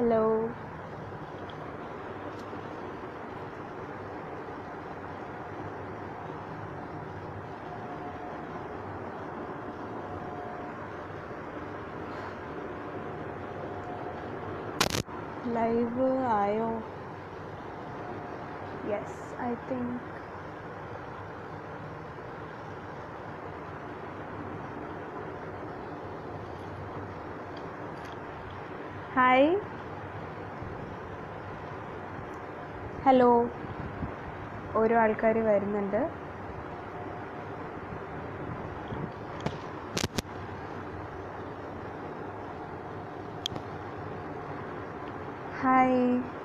Hello. Live ആയോ yes I think hi hello ഓരോ ആൾക്കാർ വരുന്നുണ്ട് ഹായ്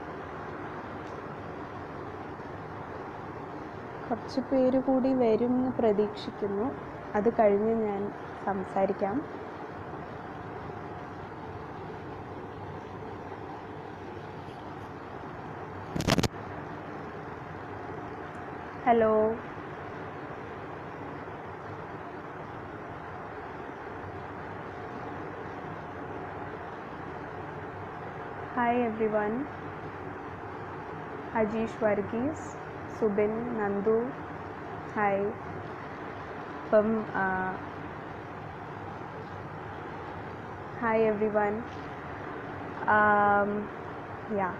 കുറച്ച് പേര് കൂടി വരും എന്ന് പ്രതീക്ഷിക്കുന്നു അത് കഴിഞ്ഞ് ഞാൻ സംസാരിക്കാം hello hi everyone Ajeesh Varghese Subin Nandu hi ഇപ്പം hi everyone yeah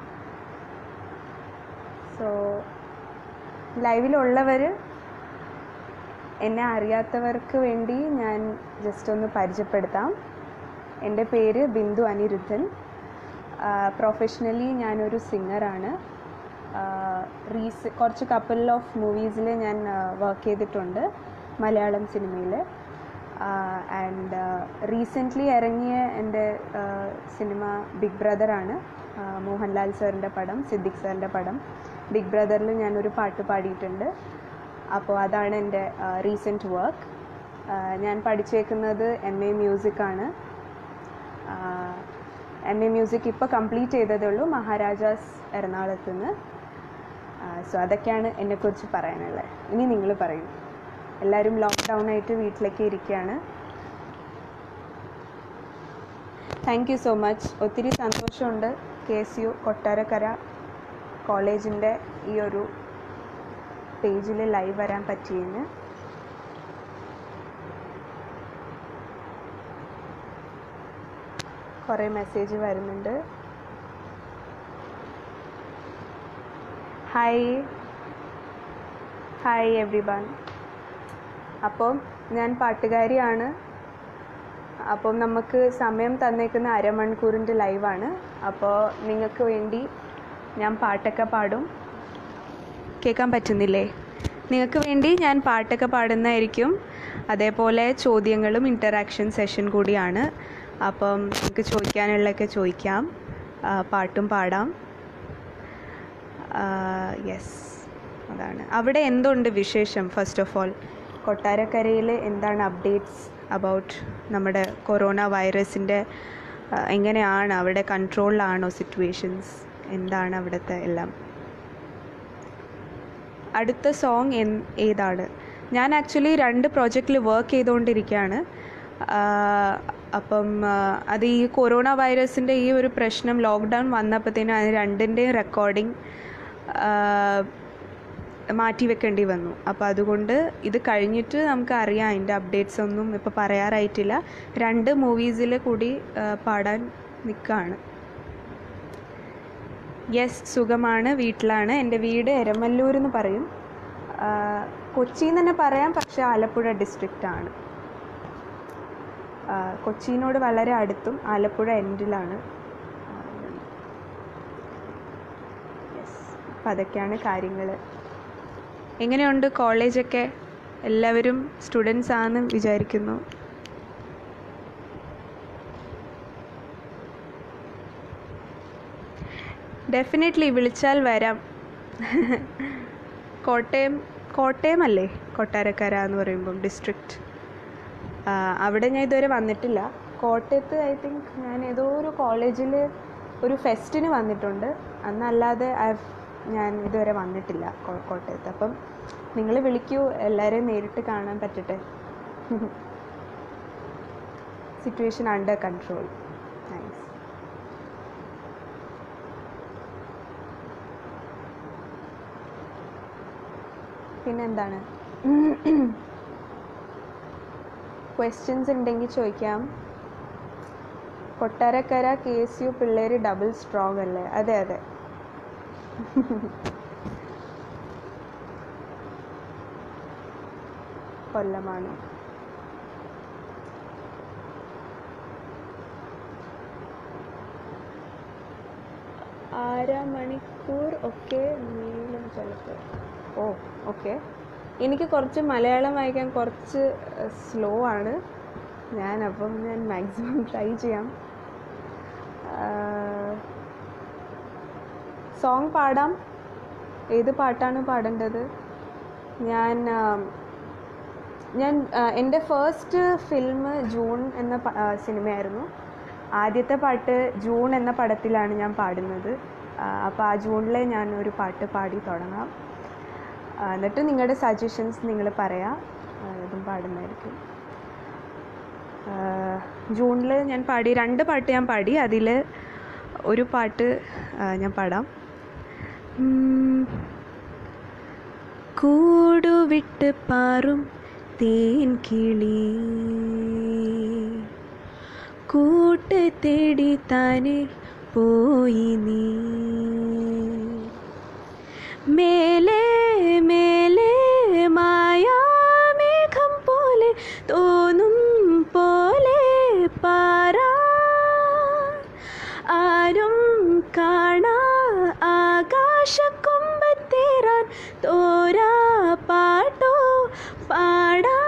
so ലൈവിലുള്ളവർ എന്നെ അറിയാത്തവർക്ക് വേണ്ടി ഞാൻ ജസ്റ്റ് ഒന്ന് പരിചയപ്പെടുത്താം എൻ്റെ പേര് ബിന്ദു അനിരുദ്ധൻ പ്രൊഫഷണലി ഞാനൊരു സിംഗറാണ് റീസ് കുറച്ച് കപ്പിൾ ഓഫ് മൂവീസിൽ ഞാൻ വർക്ക് ചെയ്തിട്ടുണ്ട് മലയാളം സിനിമയിൽ ആൻഡ് റീസെൻ്റ്ലി ഇറങ്ങിയ എൻ്റെ സിനിമ ബിഗ് ബ്രദറാണ് മോഹൻലാൽ സാറിൻ്റെ പടം സിദ്ദിഖ് സാറിൻ്റെ പടം ബിഗ് ബ്രദറിൽ ഞാനൊരു പാട്ട് പാടിയിട്ടുണ്ട് അപ്പോൾ അതാണ് എൻ്റെ റീസെൻറ്റ് വർക്ക് ഞാൻ പഠിച്ചേക്കുന്നത് എം എ മ്യൂസിക്കാണ് എം എ മ്യൂസിക് ഇപ്പോൾ കംപ്ലീറ്റ് ചെയ്തതേ ഉള്ളൂ മഹാരാജാസ് എറണാകുളത്ത് നിന്ന് സോ അതൊക്കെയാണ് എന്നെക്കുറിച്ച് പറയാനുള്ളത് ഇനി നിങ്ങൾ പറയൂ എല്ലാവരും ലോക്ക്ഡൗൺ ആയിട്ട് വീട്ടിലേക്ക് ഇരിക്കുകയാണ് താങ്ക് യു സോ മച്ച് ഒത്തിരി സന്തോഷമുണ്ട് കെ എസ് യു കൊട്ടാരക്കര കോളേജിൻ്റെ ഈ ഒരു പേജിൽ ലൈവ് വരാൻ പറ്റിയതിന് കുറേ മെസ്സേജ് വരുന്നുണ്ട് ഹായ് ഹായ് എവ്രി വൺ അപ്പം ഞാൻ പാട്ടുകാരിയാണ് അപ്പം നമുക്ക് സമയം തന്നേക്കുന്ന അരമണിക്കൂറിൻ്റെ ലൈവാണ് അപ്പോൾ നിങ്ങൾക്ക് വേണ്ടി ഞാൻ പാട്ടൊക്കെ പാടും കേൾക്കാൻ പറ്റുന്നില്ലേ നിങ്ങൾക്ക് വേണ്ടി ഞാൻ പാട്ടൊക്കെ പാടുന്നതായിരിക്കും അതേപോലെ ചോദ്യങ്ങളും ഇൻറ്ററാക്ഷൻ സെഷൻ കൂടിയാണ് അപ്പം നിങ്ങൾക്ക് ചോദിക്കാനുള്ളതൊക്കെ ചോദിക്കാം പാട്ടും പാടാം യെസ് അതാണ് അവിടെ എന്തുണ്ട് വിശേഷം ഫസ്റ്റ് ഓഫ് ഓൾ കൊട്ടാരക്കരയിൽ എന്താണ് അപ്ഡേറ്റ്സ് അബൌട്ട് നമ്മുടെ കൊറോണ വൈറസിൻ്റെ എങ്ങനെയാണ് അവിടെ കൺട്രോളിലാണോ സിറ്റുവേഷൻസ് എന്താണ് അവിടുത്തെ എല്ലാം അടുത്ത സോങ് ഏതാണ് ഞാൻ ആക്ച്വലി രണ്ട് പ്രോജക്റ്റിൽ വർക്ക് ചെയ്തുകൊണ്ടിരിക്കുകയാണ് അപ്പം അത് ഈ കൊറോണ വൈറസിൻ്റെ ഈ ഒരു പ്രശ്നം ലോക്ക്ഡൗൺ വന്നപ്പോഴത്തേനും അത് രണ്ടിൻ്റെയും റെക്കോർഡിങ് മാറ്റി വെക്കേണ്ടി വന്നു അപ്പോൾ അതുകൊണ്ട് ഇത് കഴിഞ്ഞിട്ട് നമുക്ക് അറിയാം അതിൻ്റെ അപ്ഡേറ്റ്സ് ഒന്നും ഇപ്പോൾ പറയാറായിട്ടില്ല രണ്ട് മൂവീസിൽ കൂടി പാടാൻ നിൽക്കുകയാണ് യെസ് സുഖമാണ് വീട്ടിലാണ് എൻ്റെ വീട് എരമല്ലൂർ എന്ന് പറയും കൊച്ചിയിൽ തന്നെ പറയാം പക്ഷേ ആലപ്പുഴ ഡിസ്ട്രിക്റ്റ് ആണ് കൊച്ചിയിനോട് വളരെ അടുത്തും ആലപ്പുഴ എൻഡിലാണ് യെസ് അപ്പം അതൊക്കെയാണ് കാര്യങ്ങൾ എങ്ങനെയുണ്ട് കോളേജൊക്കെ എല്ലാവരും സ്റ്റുഡൻസ് ആണെന്ന് വിചാരിക്കുന്നു ഡെഫിനറ്റ്ലി വിളിച്ചാൽ വരാം കോട്ടയം കോട്ടയം അല്ലേ കൊട്ടാരക്കര എന്ന് പറയുമ്പം ഡിസ്ട്രിക്റ്റ് അവിടെ ഞാൻ ഇതുവരെ വന്നിട്ടില്ല കോട്ടയത്ത് ഐ തിങ്ക് ഞാൻ ഏതോ ഒരു കോളേജിൽ ഒരു ഫെസ്റ്റിന് വന്നിട്ടുണ്ട് അന്നല്ലാതെ ഐ ഞാൻ ഇതുവരെ വന്നിട്ടില്ല കോട്ടയത്ത് അപ്പം നിങ്ങൾ വിളിക്കൂ എല്ലാവരെയും നേരിട്ട് കാണാൻ പറ്റട്ടെ സിറ്റുവേഷൻ അണ്ടർ കൺട്രോൾ നൈസ് പിന്നെന്താണ് ക്വസ്റ്റ്യൻസ് ഉണ്ടെങ്കിൽ ചോദിക്കാം കൊട്ടാരക്കര കെ എസ് യു പിള്ളേർ ഡബിൾ സ്ട്രോങ് അല്ലേ അതെ അതെ കൊല്ലമാണ് അര മണിക്കൂർ ഒക്കെ നീളും ചിലപ്പോൾ ഓ ഓക്കെ എനിക്ക് കുറച്ച് മലയാളം വായിക്കാൻ കുറച്ച് സ്ലോ ആണ് ഞാൻ അപ്പം ഞാൻ മാക്സിമം ട്രൈ ചെയ്യാം സോങ് പാടാം ഏത് പാട്ടാണ് പാടേണ്ടത് ഞാൻ ആം, ഞാൻ ആ, എൻ്റെ ഫസ്റ്റ് ഫിലിം ജൂൺ എന്ന പ- ആ, സിനിമയായിരുന്നു ആദ്യത്തെ പാട്ട് ജൂൺ എന്ന പടത്തിലാണ് ഞാൻ പാടുന്നത് അപ്പോൾ ആ ജൂണിലെ ഞാൻ ഒരു പാട്ട് പാടി തുടങ്ങാം ആ, എന്നിട്ട് നിങ്ങളുടെ സജഷൻസ് നിങ്ങൾ പറയാം ആ, ഇതും പാടുന്നതായിരിക്കും ജൂണിൽ ഞാൻ പാടി രണ്ട് പാട്ട് ഞാൻ പാടി അതിൽ ഒരു പാട്ട് ആ, ഞാൻ പാടാം ഉം. കൂടുവിട്ട് പാറും തേൻ കിളി കൂട്ട് തേടി താനെ പോയി നീ മേലെ മേലെ മായാമേഘം പോലെ തോന്നും പോലെ പാറാ ആരും കാണാ ആകാശക്കൊമ്പത്തേറാൻ തോരാ പാട്ടോ പാടാ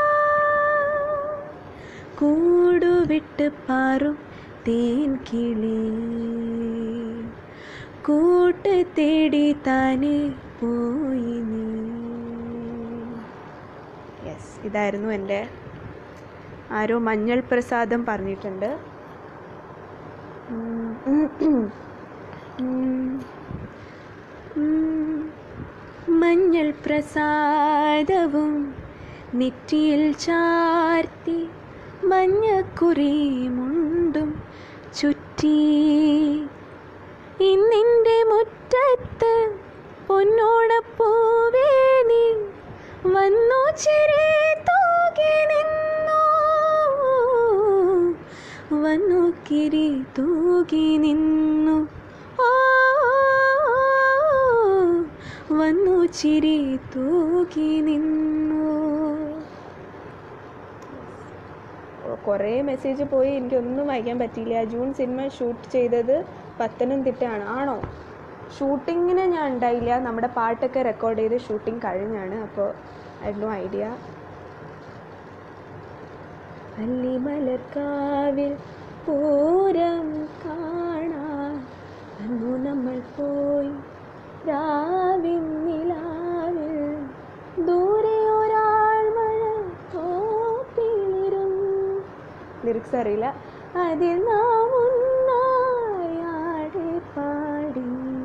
കൂടുവിട്ട് പാറും തേൻ കിളി കൂട്ട് തേടി താനെ പോയി നീ യെസ് ഇതായിരുന്നു എൻ്റെ ആരോ മഞ്ഞൾ പ്രസാദം പറഞ്ഞിട്ടുണ്ട് ഉം, ഉം, ഉം. ഉം. മഞ്ഞൾ പ്രസാദവും നെറ്റിയിൽ ചാർത്തി മഞ്ഞക്കുറി മുണ്ടും ചുറ്റി ഇന്നിൻ്റെ മുറ്റത്ത് പൊന്നോടപ്പൂവേ നീ വന്നു ചിരി തൂകി നിന്നു വന്നു കിരി തൂകി നിന്നു ഓ വന്നു ചിരി തൂകി നിന്നു കുറേ മെസ്സേജ് പോയി എനിക്കൊന്നും വായിക്കാൻ പറ്റിയില്ല ജൂൺ സിനിമ ഷൂട്ട് ചെയ്തത് പത്തനംതിട്ടയാണ് ആണോ ഷൂട്ടിങ്ങിന് ഞാൻ ഉണ്ടായില്ല നമ്മുടെ പാട്ടൊക്കെ റെക്കോർഡ് ചെയ്ത് ഷൂട്ടിംഗ് കഴിഞ്ഞാണ് അപ്പോൾ ഐ നോ ഐഡിയ അല്ലിമലർക്കാവിൽ പൂരം കാണാൻ അന്നു നമ്മൾ പോയി രാവിൻ നിലാവിൽ ദൂരെ ഒരാൾ മഴ തോപ്പിലിരുന്നു ലിറിക്സ് അറിയില്ല അതിൽ നാം ഒന്നായി ആടി പാടി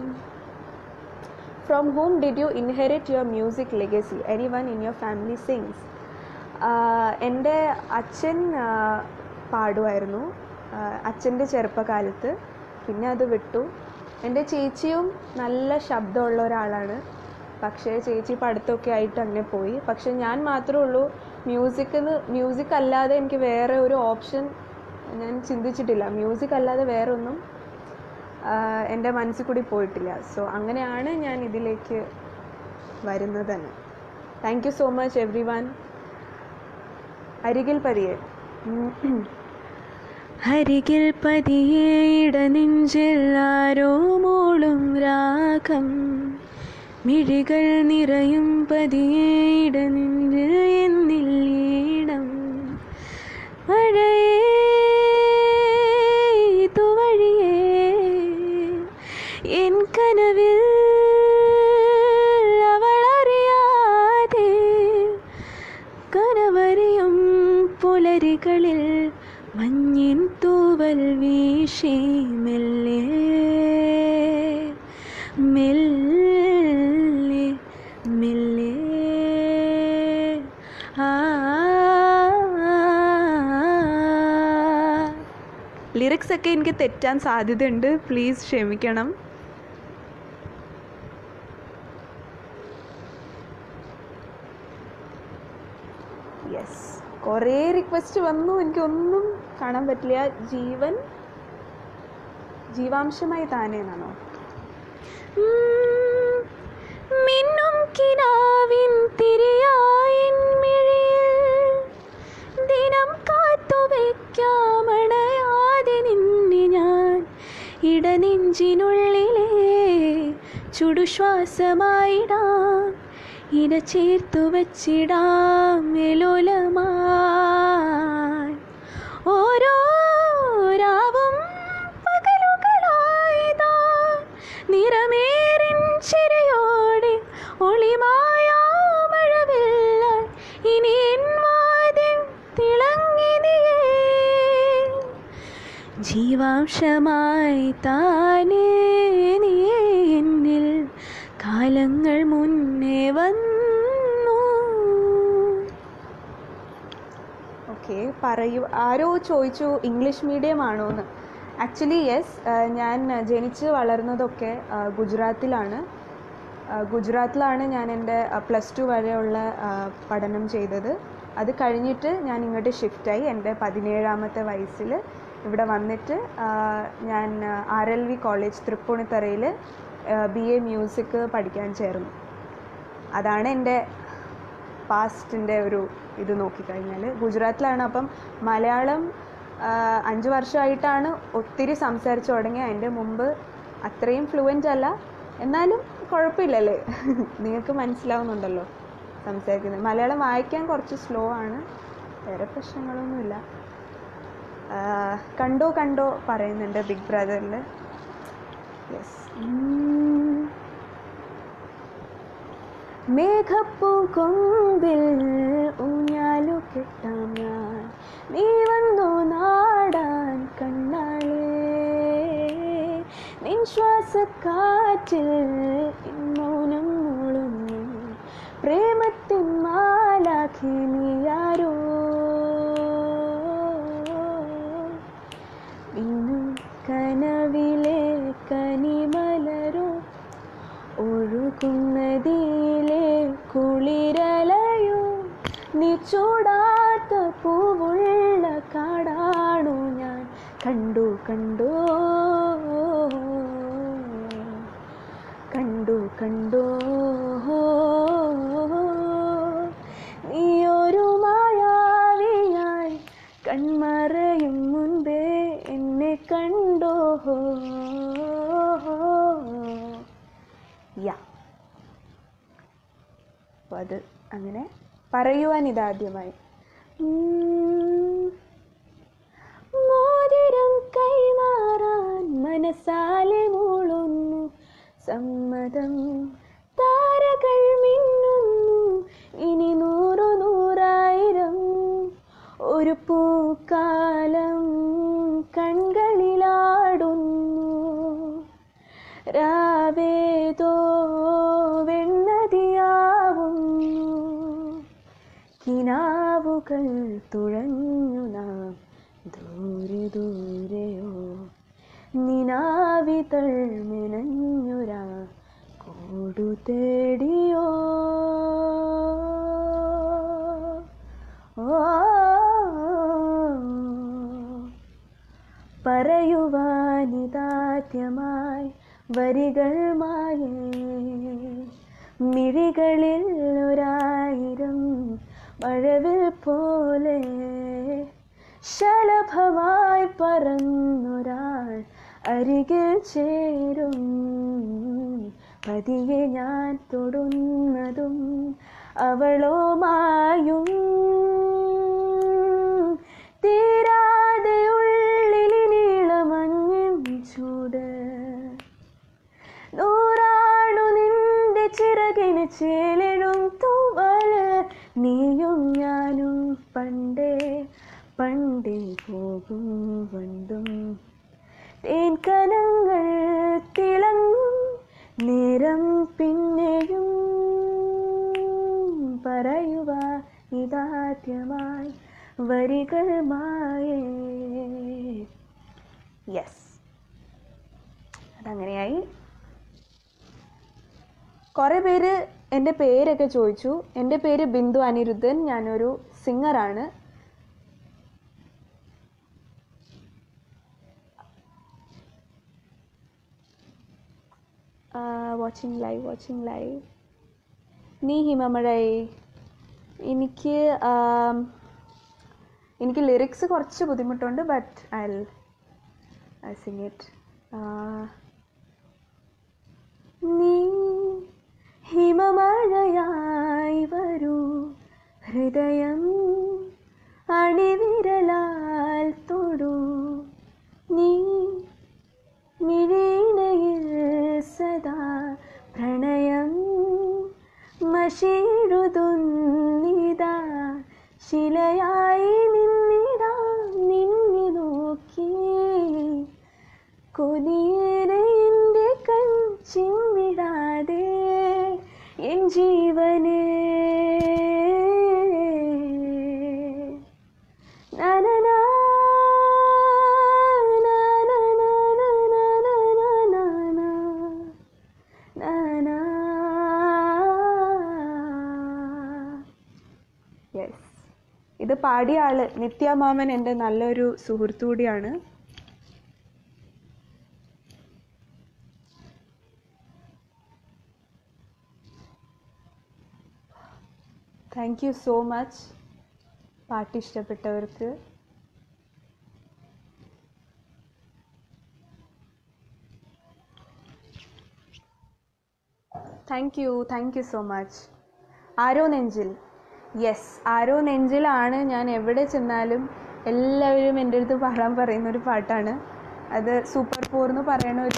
from home did you inherit your music legacy anyone in your family sings എൻ്റെ അച്ഛൻ ആ, പാടുമായിരുന്നു അച്ഛൻ്റെ ചെറുപ്പകാലത്ത് പിന്നെ അത് വിട്ടു എൻ്റെ ചേച്ചിയും നല്ല ശബ്ദമുള്ള ഒരാളാണ് പക്ഷേ ചേച്ചി പഠിത്തമൊക്കെ ആയിട്ട് അങ്ങനെ പോയി പക്ഷെ ഞാൻ മാത്രമേ ഉള്ളൂ മ്യൂസിക്കിന് മ്യൂസിക് അല്ലാതെ എനിക്ക് വേറെ ഒരു ഓപ്ഷൻ ഞാൻ ചിന്തിച്ചിട്ടില്ല മ്യൂസിക് അല്ലാതെ വേറെ ഒന്നും ആഹ് എൻ്റെ മനസ്സിൽ കൂടി പോയിട്ടില്ല സോ അങ്ങനെയാണ് ഞാൻ ഇതിലേക്ക് വരുന്നത് തന്നെ thank you so much everyone അരികിൽ പതിയെ അരികിൽ പതിയെ ഇടനെഞ്ചിൽ ആരോ മോളും രാഗം മിഴികൾ നിറയും പതിയെ ഇടനെഞ്ചിൽ എന്നിൽ ഈണം മഴയേ തുവഴിയേ എൻ കനവിൽ അവളറിയാതെ കനവറിയും പുലരികളിൽ മഞ്ഞിൻ തൂവൽ വീശി മെല്ലെ മെല്ലെ മെല്ലെ ആ ലിറിക്സ് ഒക്കെ എനിക്ക് തെറ്റാൻ സാധ്യതയുണ്ട് പ്ലീസ് ക്ഷമിക്കണം യെസ് കുറേ റിക്വസ്റ്റ് വന്നു എനിക്കൊന്നും കാണാൻ പറ്റില്ല ജീവൻ ജീവാംശമായി താനേ എന്നാണോ ഉം, മിന്നും കിനാവിൻ തിരിയായിൻ മിഴിയിൽ ദിനം കാത്തു വയ്ക്കാമണയാതെ നിന്നെ ഞാൻ ഇടനെഞ്ചിനുള്ളിലെ ചുടുശ്വാസമായിടാം ഇട ചേർത്തു വച്ചിടാം മെലോലമായി ഓരോ രാവും പകലുകളായിതാ നിറമേറിൻ ചിരിയോടെ ഒളിമായ മഴവില്ല ഇനി എൻ വാതിൽ തിളങ്ങി നീയേ ജീവാംശമായി താനേ നീ എന്നിൽ കാലങ്ങൾ മുന്നേ വന്നു ഓക്കെ പറയൂ ആരോ ചോദിച്ചു ഇംഗ്ലീഷ് മീഡിയം ആണോ എന്ന് ആക്ച്വലി യെസ് ഞാൻ ജനിച്ച് വളർന്നതൊക്കെ ആ, ഗുജറാത്തിലാണ് ആ, ഗുജറാത്തിലാണ് ഞാൻ എൻ്റെ പ്ലസ് ടു വരെയുള്ള ആ, പഠനം ചെയ്തത് അത് കഴിഞ്ഞിട്ട് ഞാൻ ഇങ്ങോട്ട് ഷിഫ്റ്റായി എൻ്റെ പതിനേഴാമത്തെ വയസ്സിൽ ഇവിടെ വന്നിട്ട് ആ, ഞാൻ ആർ എൽ വി കോളേജ് തൃപ്പൂണിത്തറയിൽ ബി എ മ്യൂസിക് പഠിക്കാൻ ചേർന്നു അതാണ് എൻ്റെ പാസ്റ്റിൻ്റെ ഒരു ഇത് നോക്കിക്കഴിഞ്ഞാൽ ഗുജറാത്തിലാണ് അപ്പം മലയാളം ആ, അഞ്ച് വർഷമായിട്ടാണ് ഒത്തിരി സംസാരിച്ചു തുടങ്ങി അതിൻ്റെ മുമ്പ് അത്രയും ഫ്ലുവൻ്റ് അല്ല എന്നാലും കുഴപ്പമില്ലല്ലേ നിങ്ങൾക്ക് മനസ്സിലാവുന്നുണ്ടല്ലോ സംസാരിക്കുന്നത് മലയാളം വായിക്കാൻ കുറച്ച് സ്ലോ ആണ് വേറെ പ്രശ്നങ്ങളൊന്നുമില്ല ആ, കണ്ടോ കണ്ടോ പറയുന്നുണ്ട് ബിഗ് ബ്രദറിൽ യെസ് മേഘപ്പൂ കൊമ്പിൽ ഊഞ്ഞാലു കെട്ടാം ഞാൻ നീ വന്നു നാടാൻ കണ്ണാളേ നിൻ ശ്വാസക്കാറ്റിൽ എൻ മൗനം മൂളുന്നു പ്രേമത്തിൻ മാലാഖി നീയാരോ ഇന്നും കനവിലെ കനിമലരോ ഒഴുകുന്നതിലെ കുളിരലയോ നീ ചൂടാത്ത പൂവുള്ള കാടാണു ഞാൻ കണ്ടു കണ്ടോ കണ്ടു കണ്ടോ നീ ഒരു മായാവിയായി കൺമറയും മുൻപേ എന്നെ കണ്ടോ യാ അപ്പോൾ അത് അങ്ങനെ പറയുവാൻ ഇതാദ്യമായി ഉം. മോതിരം കൈമാറാൻ മനസ്സാലെ മൂളുന്നു സമ്മതം താരകൾ മിന്നുന്നു ഇനി നൂറു നൂറായിരം ഒരു പൂക്കാലം കൺകളിലാടുന്നു രാവേതോ വെണ്ണതിയാവുന്നു കിനാവുകൾ തുഴഞ്ഞു നാം ദൂരെ ദൂരെയോ നിനാവിതൾ മെനഞ്ഞുരാ കൂടു തേടിയോ ഓ പറയുവാനിതാദ്യമായി വരികൾ മായേ മിഴികളിൽ ഒരായിരം മഴവിൽ പോലെ ശലഭമായി പറന്നൊരാൾ അരികിൽ ചേരും പതിയെ ഞാൻ തൊടുന്നതും അവളോ മായും തീരാതെ ഉള്ളിലിനീളമഞ്ഞും ചൂട് നൂറാണു നിന്റെ ചിറകിന് ചേലിടും തൂവല് നീയും ഞാനും പണ്ടേ പണ്ടേ പോകും വണ്ടും തേൻകനങ്ങൾ തിളങ്ങും നേരം പിന്നെയും പറയുക ഇതാദ്യമായി വരികൾ മായേ യെസ് അതങ്ങനെയായി കുറേ പേര് എൻ്റെ പേരൊക്കെ ചോദിച്ചു എൻ്റെ പേര് ബിന്ദു അനിരുദ്ധൻ ഞാനൊരു സിംഗറാണ് വാച്ചിങ് ലൈവ് വാച്ചിങ് ലൈവ് നീ ഹിമമഴയെ എനിക്ക് ആം, എനിക്ക് ലിറിക്സ് കുറച്ച് ബുദ്ധിമുട്ടുണ്ട് but I I sing it നീ ഹിമമഴയായി വരൂ ഹൃദയം അണിവിരലാൽ തൊടൂ നീ മിഴീണയിൽ സദാ പ്രണയം മഷിഴുതുന്നിതാ ശിലയായി നിന്നിടാം നിന്നെ നോക്കി കൊതിയേറെ എൻ്റെ കൺ ചിമ്മിടാതെ എൻ ജീവനേ നനനാ, നനനാനനനനനനന. നനാ. യെസ് ഇത് പാടിയ ആള് നിത്യ മാമൻ എൻ്റെ നല്ലൊരു സുഹൃത്തു കൂടിയാണ് താങ്ക് യു സോ മച്ച് പാട്ട് ഇഷ്ടപ്പെട്ടവർക്ക് thank you thank you so much ആരോ നെഞ്ചിൽ യെസ് ആരോ നെഞ്ചിലാണ് ഞാൻ എവിടെ ചെന്നാലും എല്ലാവരും എൻ്റെ അടുത്ത് പാടാൻ പറയുന്ന ഒരു പാട്ടാണ് അത് സൂപ്പർ ഫോർ എന്ന് പറയുന്ന ഒരു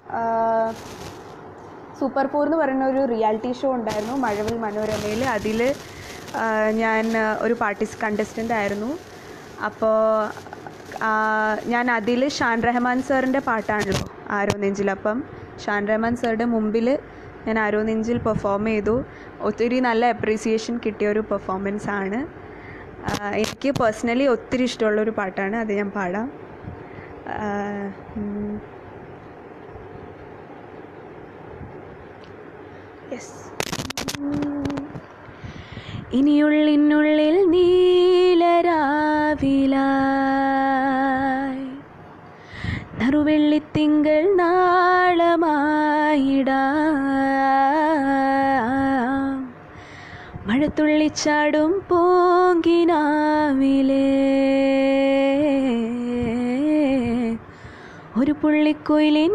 സൂപ്പർ ഫോർ എന്ന് പറയുന്ന ഒരു റിയാലിറ്റി ഷോ ഉണ്ടായിരുന്നു മഴവിൽ മനോരമയിൽ അതിൽ ഞാൻ ആ, ഒരു പാർട്ടിസ് കണ്ടസ്റ്റൻ്റ് ആയിരുന്നു അപ്പോൾ ഞാൻ അതിൽ ഷാൻ റഹ്മാൻ സാറിൻ്റെ പാട്ടാണല്ലോ ആരോ നെഞ്ചിൽ അപ്പം ഷാൻ റഹ്മാൻ സാറുടെ മുമ്പിൽ ഞാൻ ആരോ നെഞ്ചിൽ പെർഫോം ചെയ്തു ഒത്തിരി നല്ല അപ്രീസിയേഷൻ കിട്ടിയ ഒരു പെർഫോമൻസ് ആണ് ആ, എനിക്ക് പേഴ്സണലി ഒത്തിരി ഇഷ്ടമുള്ളൊരു പാട്ടാണ് അത് ഞാൻ പാടാം ആ, ഉം. യെസ് ഇനിയുള്ളിനുള്ളിൽ നീലരാവിലായി നറുവെള്ളിത്തിങ്കൾ നാളമായിടാം മഴത്തുള്ളിച്ചാടും പൂങ്കിനാവിലേ ഒരു പുള്ളിക്കുയിലിൻ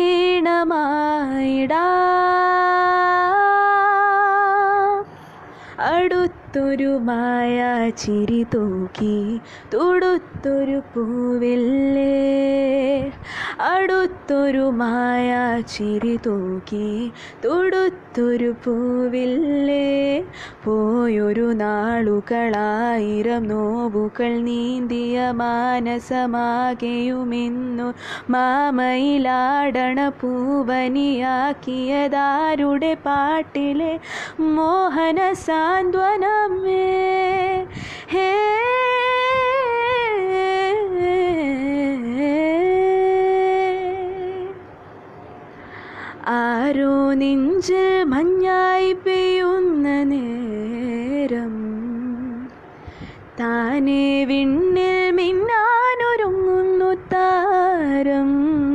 നീണമായിടാം അടുത്തൊരു മായ ചിരി തൂക്കി തൊടുത്തൊരു പൂവില്ലേ അടുത്തൊരു മായ ചിരി തൂക്കി തൊടുത്തൊരു പൂവില്ലേ പോയൊരു നാളുകളായിരം നോവുകൾ നീന്തിയ മാനസമാകെയുമെന്നു മാമയിലാടണ പൂവനിയാക്കിയതാരുടെ പാട്ടിലെ മോഹന സാന്ത്വനമേ ഹേ ആരോ നെഞ്ചിൽ മഞ്ഞായി പെയ്യുന്ന നേരം താനെ വിണ്ണിൽ മിന്നാനൊരുങ്ങുന്നു താരം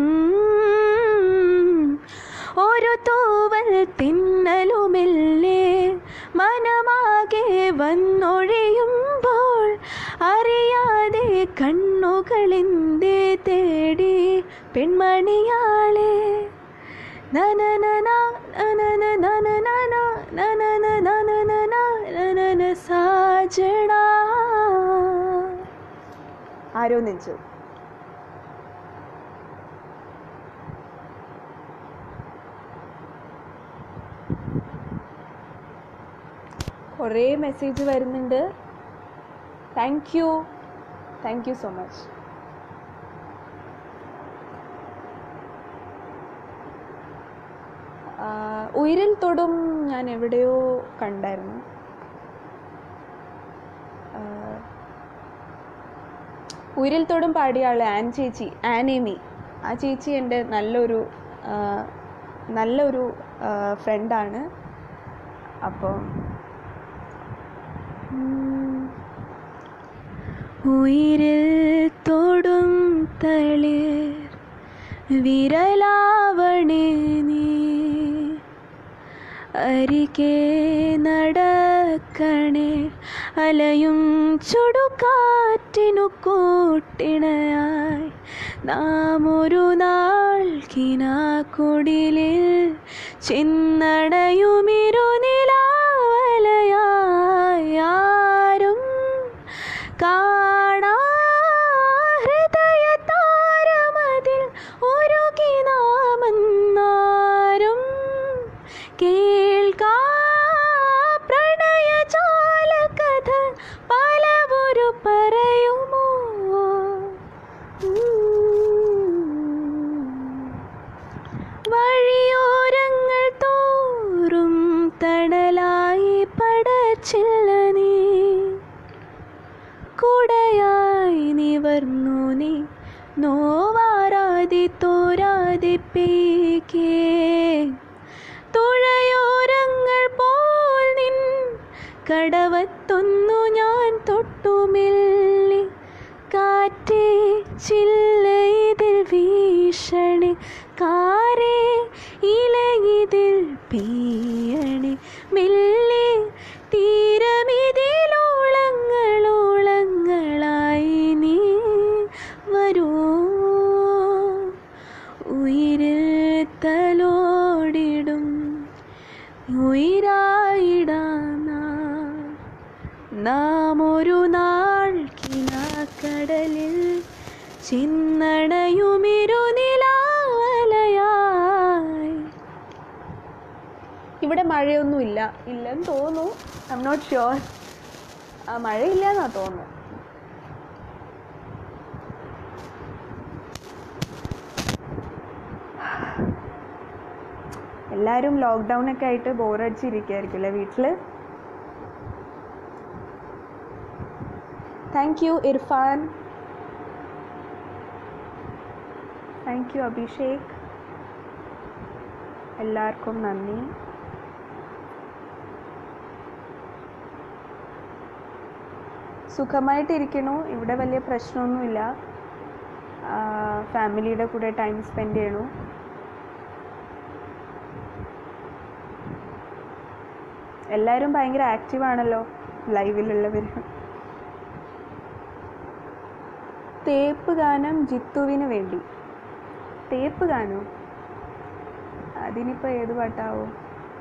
ഒരു തൂവൽ തിന്നലുമില്ലേ മനമാകെ വന്നൊഴിയുമ്പോൾ അറിയാതെ കണ്ണുകളെന്തേ തേടി പെൺമണിയാളെ നനനന നനന നനനന നനന നനനന നനന സാജണ ആരോ നെഞ്ചു കുറേ മെസ്സേജ് വരുന്നുണ്ട് thank you thank you so much ഉയരിൽ തൊടും ഞാൻ എവിടെയോ കണ്ടായിരുന്നു ആ, ഉയരിൽ തൊടും പാടിയ ആൾ ആൻ ചേച്ചി ആനേമി ആ ചേച്ചി എൻ്റെ നല്ലൊരു ആ, നല്ലൊരു ഫ്രണ്ടാണ് അപ്പം ഉം, ഉയിരിൽ തൊടും തളിർ വിരലാവണേ നീ അരികെ നടക്കണേ അലയും ചുടുകാറ്റിനു കൂട്ടിണയായി നാം ഒരു നാൾ കിനാക്കുടിലിൽ ചിന്നണയുമിരുനിലാവലയായി ആരും കാണാ ഹൃദയ താരമതിൽ ഒരുകി നാമെന്നാരും കേൾക്കാ പ്രണയജാല കഥ പലവൊരു പറയുമോ വഴിയോരങ്ങൾ തോറും തണലായി പടച്ചില്ല നീ കുടയായി നിവർന്നു നീ നോവാരാതി തോരാതി പീക്കേ തുഴയോരങ്ങൾ പോൽ നിൻ കടവത്തൊന്നു ഞാൻ തൊട്ടുമില്ലി കാറ്റേ ചില്ല ഇതിൽ വീശണി കാരേ ഇലയിതിൽ പെയ്യണി മെല്ലെ തീരമിതിലോളങ്ങളോളങ്ങളായി നീ വരൂ ഉയിരിൽ തലോടിടും ഉയരായിടാം നാം. നാം ഒരു നാൾ കിനാക്കടലിൽ ചിന്നണയുമിരുനിലാവലയായി ഇവിടെ മഴയൊന്നുമില്ല ഇല്ലെന്ന് തോന്നുന്നു ഐ എം നോട്ട് ഷുവർ മഴയില്ല എന്നാ തോന്നുന്നു എല്ലാവരും ലോക്ക്ഡൗൺ ഒക്കെ ആയിട്ട് ബോറടിച്ചിരിക്കുകയായിരിക്കും അല്ലേ വീട്ടിൽ thank you Irfan thank you Abhishek എല്ലാവർക്കും നന്ദി സുഖമായിട്ടിരിക്കണു ഇവിടെ വലിയ പ്രശ്നമൊന്നുമില്ല ഫാമിലിയുടെ കൂടെ ടൈം സ്പെൻഡ് ചെയ്യണു എല്ലാവരും ഭയങ്കര ആക്റ്റീവ് ആണല്ലോ ലൈവിലുള്ളവർ തേപ്പ് ഗാനം ജിത്തുവിന് വേണ്ടി തേപ്പ് ഗാനോ അതിനിപ്പോൾ ഏത് പാട്ടാവോ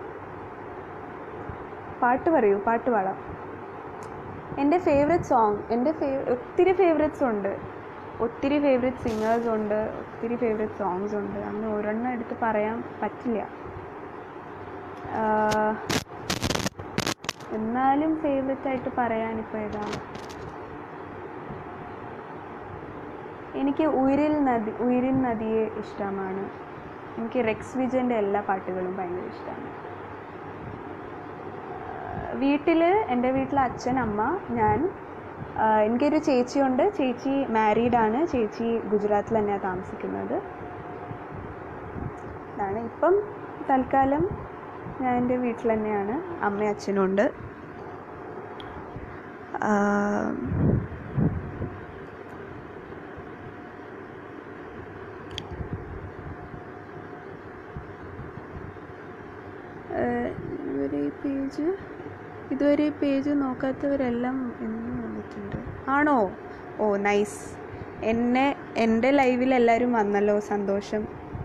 പാട്ട് പറയൂ പാട്ട് പാടാം എൻ്റെ ഫേവറേറ്റ് സോങ് എൻ്റെ ഫേവ ഒത്തിരി ഫേവറേറ്റ്സ് ഉണ്ട് ഒത്തിരി ഫേവറേറ്റ് സിംഗേഴ്സ് ഉണ്ട് ഒത്തിരി ഫേവറേറ്റ് സോങ്സ് ഉണ്ട് അങ്ങനെ ഒരെണ്ണം എടുത്ത് പറയാൻ പറ്റില്ല ആഹ് എന്നാലും ഫേവറേറ്റ് ആയിട്ട് പറയാനിപ്പോൾ ഏതാണ് എനിക്ക് ഉയിരിൽ നദി ഉയിരിൽ നദിയെ ഇഷ്ടമാണ് എനിക്ക് റെക്സ് വിജൻ്റെ എല്ലാ പാട്ടുകളും ഭയങ്കര ഇഷ്ടമാണ് വീട്ടിൽ എൻ്റെ വീട്ടിൽ അച്ഛൻ അമ്മ ഞാൻ ആ, എനിക്കൊരു ചേച്ചിയുണ്ട് ചേച്ചി മാരീഡാണ് ചേച്ചി ഗുജറാത്തിൽ തന്നെയാണ് താമസിക്കുന്നത് ഇതാണ് ഇപ്പം തൽക്കാലം ഞാൻ എൻ്റെ വീട്ടിൽ തന്നെയാണ് അമ്മയും അച്ഛനും ഉണ്ട് ആ, ഏഹ് ഇതുവരെ ഈ പേജ് ഇതുവരെ ഈ പേജ് നോക്കാത്തവരെല്ലാം എന്ന് വന്നിട്ടുണ്ട് ആണോ ഓ നൈസ് എന്നെ എൻ്റെ ലൈവിൽ എല്ലാവരും വന്നല്ലോ സന്തോഷം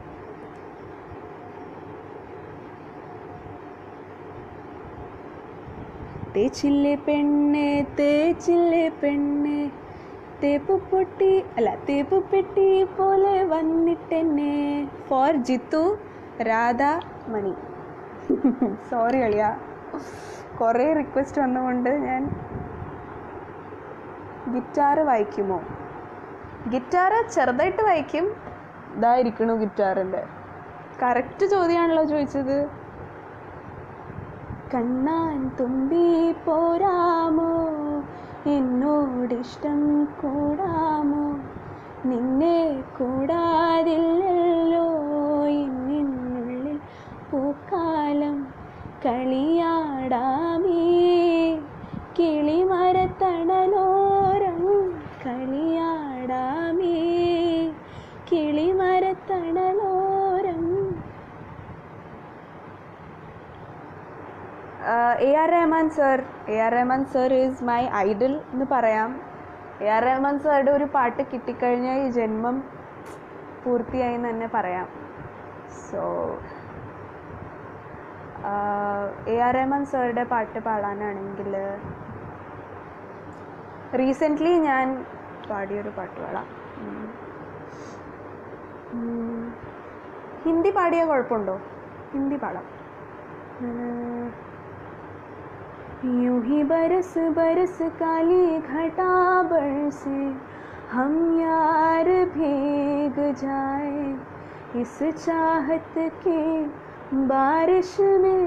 തേച്ചില്ലേ പെണ്ണെ തേച്ചില്ലേ പെണ്ണെ തേപ്പ് പൊട്ടി അല്ല തേപ്പ് പെട്ടി പോലെ വന്നിട്ടെന്നെ ഫോർ ജിത്തു രാധ മണി സോറി അളിയ കുറേ റിക്വസ്റ്റ് വന്നുകൊണ്ട് ഞാൻ ഗിറ്റാർ വായിക്കുമോ ഗിറ്റാർ ചെറുതായിട്ട് വായിക്കും ഇതായിരിക്കണു ഗിറ്റാറിൻ്റെ കറക്റ്റ് ചോദ്യമാണല്ലോ ചോദിച്ചത് കണ്ണാൻ തുമ്പി പോരാമോ എന്നോടിഷ്ടം കൂടാമോ നിന്നെ കൂടാതില്ലല്ലോ എന്നിനുള്ളിൽ പൂക്കാലം കളിയാടാമേ കിളിമരത്തണലോരം Rahman sir A R Rahman sir is my idol എന്ന് പറയാം എ ആർ റഹ്മാൻ സാറുടെ ഒരു പാട്ട് കിട്ടിക്കഴിഞ്ഞാൽ ഈ ജന്മം പൂർത്തിയായി എന്ന് തന്നെ പറയാം സോ എ ആർ റഹ്മാൻ സാറുടെ പാട്ട് പാടാനാണെങ്കിൽ റീസെൻ്റ്ലി ഞാൻ പാടിയൊരു പാട്ട് പാടാം ഉം. ഉം. ഹിന്ദി പാടിയാൽ കുഴപ്പമുണ്ടോ ഹിന്ദി പാടാം ഉം. यूं ही बरस बरस काली घटा बरसे हम यार भीग जाए इस चाहत की बारिश में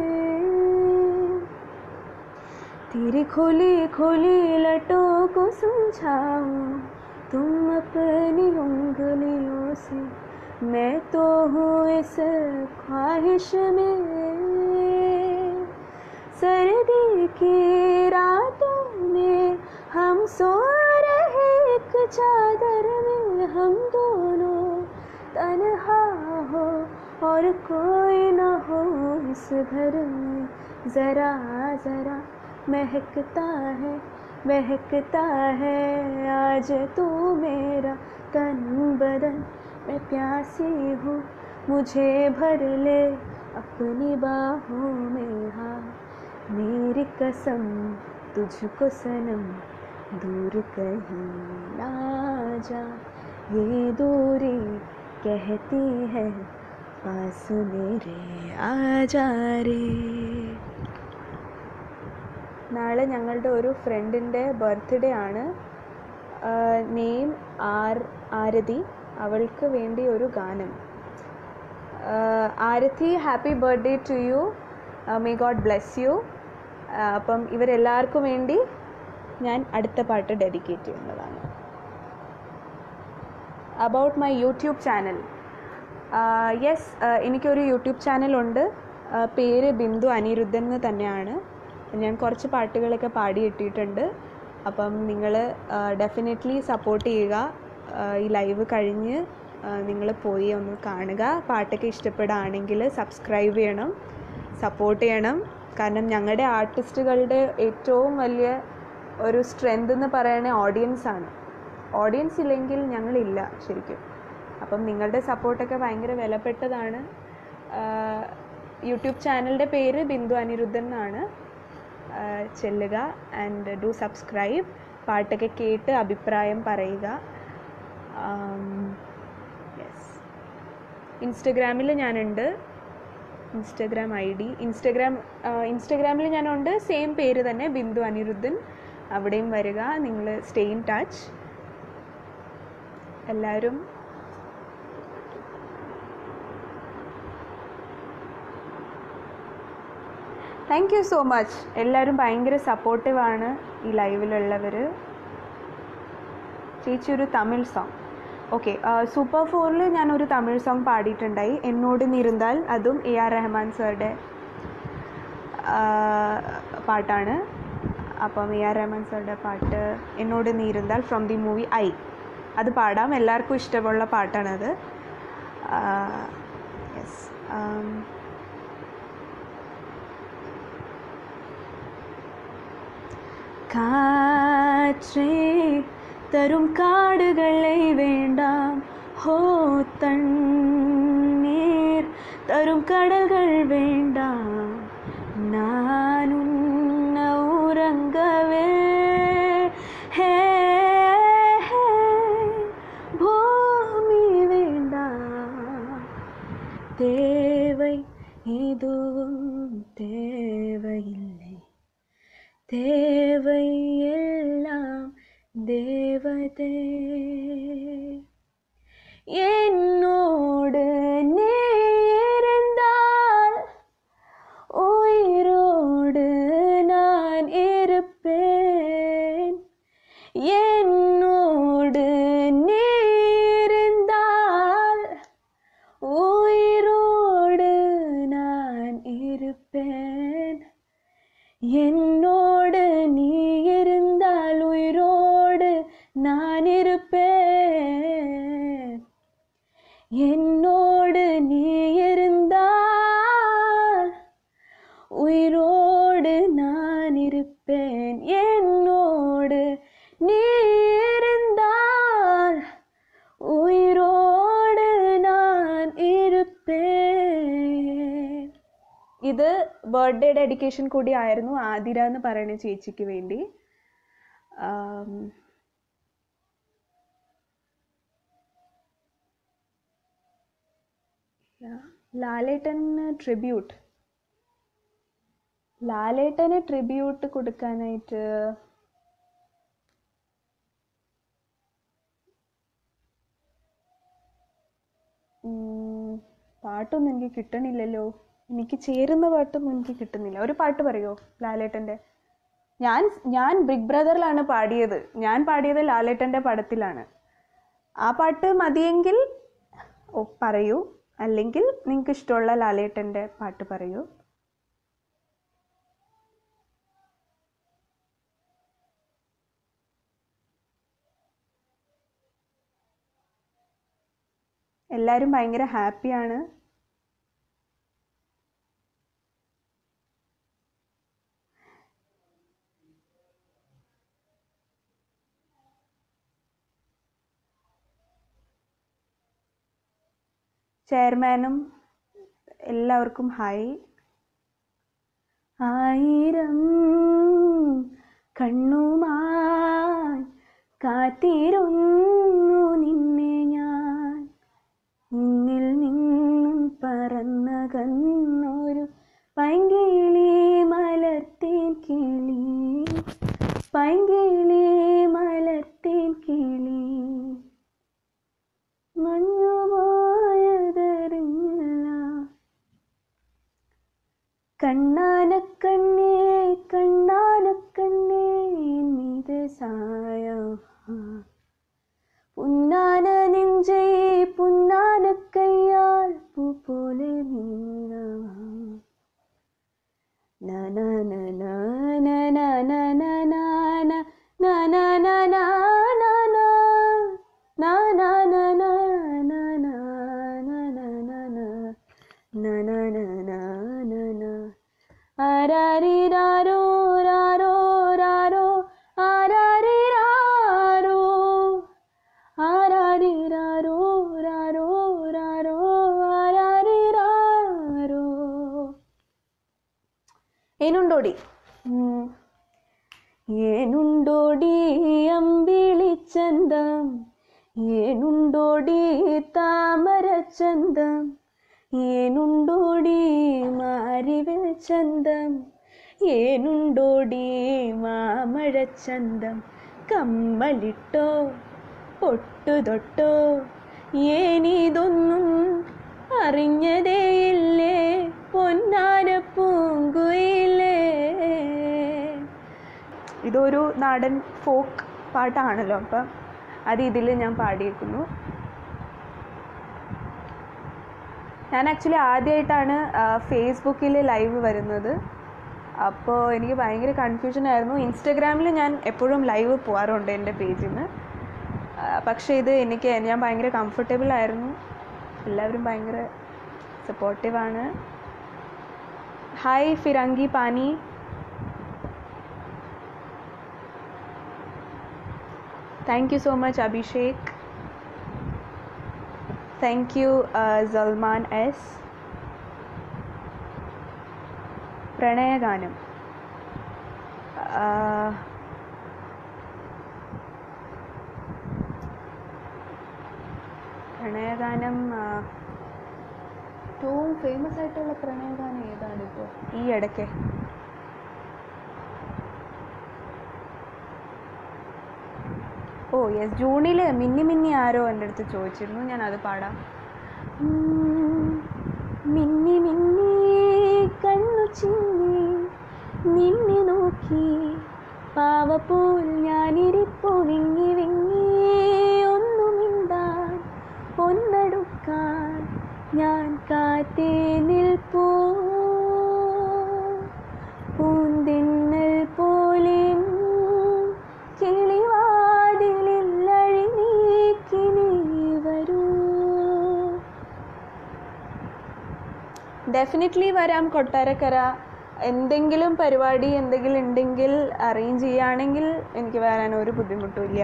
तेरी खोली खोली लटों को समझाओ तुम अपनी उंगलियों से मैं तो हूँ इस ख्वाहिश में सर्दी की रातों में हम सो रहे एक चादर में हम दोनों तन्हा हो और कोई न हो इस घर में ज़रा ज़रा महकता है महकता है आज तू मेरा तन बदन मैं प्यासी हूँ मुझे भर ले अपनी बाहों में हाँ मेरी कसम तुझको सनम दूर कहीं ना जा ये दूरी कहती है पास मेरे आ जा रे നാളെ ഞങ്ങളുടെ ഒരു ഫ്രണ്ടിൻ്റെ ബർത്ത്ഡേ ആണ് നെയിം ആർ ആരതി അവൾക്ക് വേണ്ടി ഒരു ഗാനം ആഹ് Arathi happy birthday to you may God bless you അപ്പം ഇവരെല്ലാവർക്കും വേണ്ടി ഞാൻ അടുത്ത പാട്ട് ഡെഡിക്കേറ്റ് ചെയ്യുന്നതാണ് about my YouTube channel yes എനിക്കൊരു യൂട്യൂബ് ചാനലുണ്ട് പേര് ബിന്ദു അനിരുദ്ധൻ എന്ന് തന്നെയാണ് ഞാൻ കുറച്ച് പാട്ടുകളൊക്കെ പാടി ഇട്ടിട്ടുണ്ട് അപ്പം നിങ്ങൾ ഡെഫിനറ്റ്ലി സപ്പോർട്ട് ചെയ്യുക ആ, ഈ ലൈവ് കഴിഞ്ഞ് നിങ്ങൾ പോയി ഒന്ന് കാണുക പാട്ടൊക്കെ ഇഷ്ടപ്പെടുകയാണെങ്കിൽ സബ്സ്ക്രൈബ് ചെയ്യണം സപ്പോർട്ട് ചെയ്യണം കാരണം ഞങ്ങളുടെ ആർട്ടിസ്റ്റുകളുടെ ഏറ്റവും വലിയ ഒരു സ്ട്രെങ്ത് എന്ന് പറയുന്നത് ഓഡിയൻസ് ആണ് ഓഡിയൻസ് ഇല്ലെങ്കിൽ ഞങ്ങളില്ല ശരിക്കും അപ്പം നിങ്ങളുടെ സപ്പോർട്ടൊക്കെ ഭയങ്കര വിലപ്പെട്ടതാണ് യൂട്യൂബ് ചാനലിൻ്റെ പേര് ബിന്ദു അനിരുദ്ധൻ എന്നാണ് ആഹ് ചെല്ലുക ആൻഡ് ഡു സബ്സ്ക്രൈബ് പാട്ടൊക്കെ കേട്ട് അഭിപ്രായം പറയുക യെസ് ഇൻസ്റ്റഗ്രാമിൽ ഞാനുണ്ട് ഇൻസ്റ്റഗ്രാം ഐ ഡി ഇൻസ്റ്റഗ്രാം ഇൻസ്റ്റഗ്രാമിൽ ഞാനുണ്ട് സെയിം പേര് തന്നെ ബിന്ദു അനിരുദ്ധൻ അവിടെയും വരിക നിങ്ങൾ സ്റ്റേ ഇൻ ടച്ച് എല്ലാവരും താങ്ക് യു സോ മച്ച് എല്ലാവരും ഭയങ്കര സപ്പോർട്ടീവാണ് ഈ ലൈവിലുള്ളവർ ചേച്ചി ഒരു തമിഴ് സോങ് ഓക്കെ സൂപ്പർ ഫോറിൽ ഞാൻ ഒരു തമിഴ് സോങ് പാടിയിട്ടുണ്ടായി എന്നോട് നിരുന്താൽ അതും എ ആർ റഹ്മാൻ സാറുടെ പാട്ടാണ് അപ്പം എ ആർ റഹ്മാൻ സാറുടെ പാട്ട് എന്നോട് നീരുന്താൽ ഫ്രം ദി മൂവി ഐ അത് പാടാം എല്ലാവർക്കും ഇഷ്ടമുള്ള പാട്ടാണത് യെസ് காற்றே தரும் காடுகளை வேண்டாம் ஹோ தண்ணீர் தரும் கடல்கள் வேண்டாம் நான் உன்ன உறங்கவே ஹே ஹே, பூமி வேண்டாம் தேவை எதுவும் தேவையில்லை தேவை எல்லாம் தேவதே என்னோடு நீ இருந்தால் உயிரோடு நான் இருப்பேன் என்னோடு நீ இருந்தால் உயிரோடு நான் இருப்பேன் என்னோடு நீ இருந்தால் உயிரோடு நான் இருப்பேன் என்னோடு நீ இருந்தால் உயிரோடு நான் இருந்தால் உயிரோடு நான் இருப்பேன் ഇത് ബർത്ത്ഡേ ഡെഡിക്കേഷൻ കൂടി ആയിരുന്നു ആതിര എന്ന് പറയുന്ന ചേച്ചിക്ക് വേണ്ടി ആം, yeah, ലാലേട്ടന് ട്രിബ്യൂട്ട് ലാലേട്ടന് ട്രിബ്യൂട്ട് കൊടുക്കാനായിട്ട് ഉം, പാട്ടൊന്നും എനിക്ക് കിട്ടണില്ലല്ലോ എനിക്ക് ചേരുന്ന പാട്ടൊന്നും എനിക്ക് കിട്ടുന്നില്ല ഒരു പാട്ട് പറയോ ലാലേട്ടൻ്റെ ഞാൻ ഞാൻ ബിഗ് ബ്രദറിലാണ് പാടിയത് ഞാൻ പാടിയത് ലാലേട്ടൻ്റെ പടത്തിലാണ് ആ പാട്ട് മതിയെങ്കിൽ ഓ പറയൂ അല്ലെങ്കിൽ നിങ്ങൾക്ക് ഇഷ്ടമുള്ള ലാലേട്ടൻ്റെ പാട്ട് പറയൂ എല്ലാവരും ഭയങ്കര ഹാപ്പിയാണ് ചെയർമാനും എല്ലാവർക്കും ഹായ് ആയിരം കണ്ണുമായി കാത്തിരുന്നു നിന്നെ ഞാൻ നിന്നിൽ നിന്നും പറന്നകന്നൊരു പൈങ്കിളി മലർത്തേൻ കിളി പൈങ്കിളി മലർത്തേൻ കിളി മഞ്ഞുപോയതറിഞ്ഞില്ല കണ്ണാനക്കണ്ണേ കണ്ണാനക്കണ്ണേ മീത് സായ പുന്നാന നെഞ്ചേ പുന്നാന കയ്യാൽ പൂ പോലെ നീളവാ നന നന നന നന നന നന നന നന ആരാരിരാരോ രാരോ രാരോ ആരാരിരാരോ ആരാരിരാരോ രാരോ രാരോ ആരാരിരാരോ ഏനുണ്ടോടി ഏനുണ്ടോടി അമ്പിളിച്ചന്തം ഏനുണ്ടോടി താമരച്ചന്തം ഏനുണ്ടോടി മാരിവിൽ ചന്തം ഏനുണ്ടോടി മാമഴച്ചന്തം കമ്മലിട്ടോ പൊട്ടുതൊട്ടോ ഏനിതൊന്നും അറിഞ്ഞതേയില്ലേ പൊന്നാര പൂങ്കുയിലേ ഇതൊരു നാടൻ ഫോക്ക് പാട്ടാണല്ലോ അപ്പം അത് ഇതിൽ ഞാൻ പാടിയേക്കുന്നു ഞാൻ ആക്ച്വലി ആദ്യമായിട്ടാണ് ഫേസ്ബുക്കിൽ ലൈവ് വരുന്നത് അപ്പോൾ എനിക്ക് ഭയങ്കര കൺഫ്യൂഷൻ ആയിരുന്നു ഇൻസ്റ്റഗ്രാമിൽ ഞാൻ എപ്പോഴും ലൈവ് പോകാറുണ്ട് എൻ്റെ പേജിൽ നിന്ന് പക്ഷേ ഇത് എനിക്ക് ഞാൻ ഭയങ്കര കംഫർട്ടബിൾ ആയിരുന്നു എല്ലാവരും ഭയങ്കര സപ്പോർട്ടീവാണ് ഹായ് ഫിറങ്കി പാനി Thank you so much, Abhishek. Thank you, uh, Zalman S. പ്രണയഗാനം ആഹ്, പ്രണയഗാനം ആഹ്, ഏറ്റവും ഫേമസ് ആയിട്ടുള്ള പ്രണയഗാനം ഏതാണ് ഇപ്പോൾ ഈ ഇടയ്ക്ക് ഓ യെസ് ജൂണിൽ മിന്നി മിന്നി ആരോ എൻ്റെ അടുത്ത് ചോദിച്ചിരുന്നു ഞാൻ അത് പാടാം ഉം, മിന്നി മിന്നി കണ്ണു ചിമ്മി നിന്നെ നോക്കി പാവപ്പോൾ ഞാനിരിപ്പോ വിങ്ങി വിങ്ങി ഒന്നുമിണ്ടാൻ ഒന്നടുക്കാൻ ഞാൻ കാത്തേ നിൽപ്പോ പൂന്തിന്നൽ പോലെ കിളിവാതിലിൽ അഴിനീക്കി നീ വരൂ ഡെഫിനറ്റ്ലി വരാം കൊട്ടാരക്കര എന്തെങ്കിലും പരിപാടി എന്തെങ്കിലും ഉണ്ടെങ്കിൽ അറേഞ്ച് ചെയ്യുകയാണെങ്കിൽ എനിക്ക് വരാൻ ഒരു ബുദ്ധിമുട്ടുമില്ല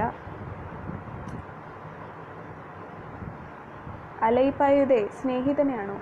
അലൈപ്പായുതേ സ്നേഹിതനെയാണോ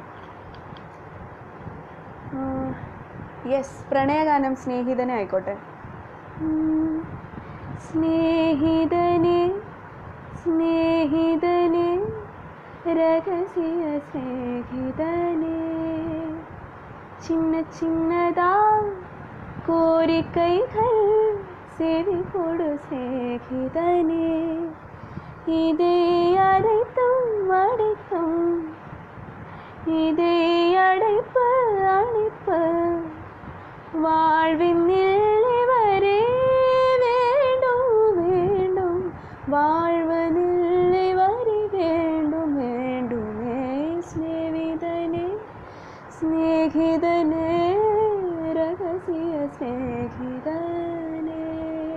യെസ് പ്രണയഗാനം സ്നേഹിതനെ ആയിക്കോട്ടെ ഉം. സ്നേഹിതനെ സ്നേഹിതനെ രഹസ്യ സ്നേഹിതനെ சின்ன சின்னதா கோரிக்கைகள் செவி கொடு சேகிதனே இதை அடைத்தும் அடைத்தும் இதை அடைப்பு அணைப்பு வாழ்வின் எல்லை வரை வேண்டும் வேண்டும் வாழ்வதில்லை வரை வேண்டும் வேண்டுமே സ്നേഹിതനെ സ്നേഹിതനെ രഹസ്യ സ്നേഹിതനെ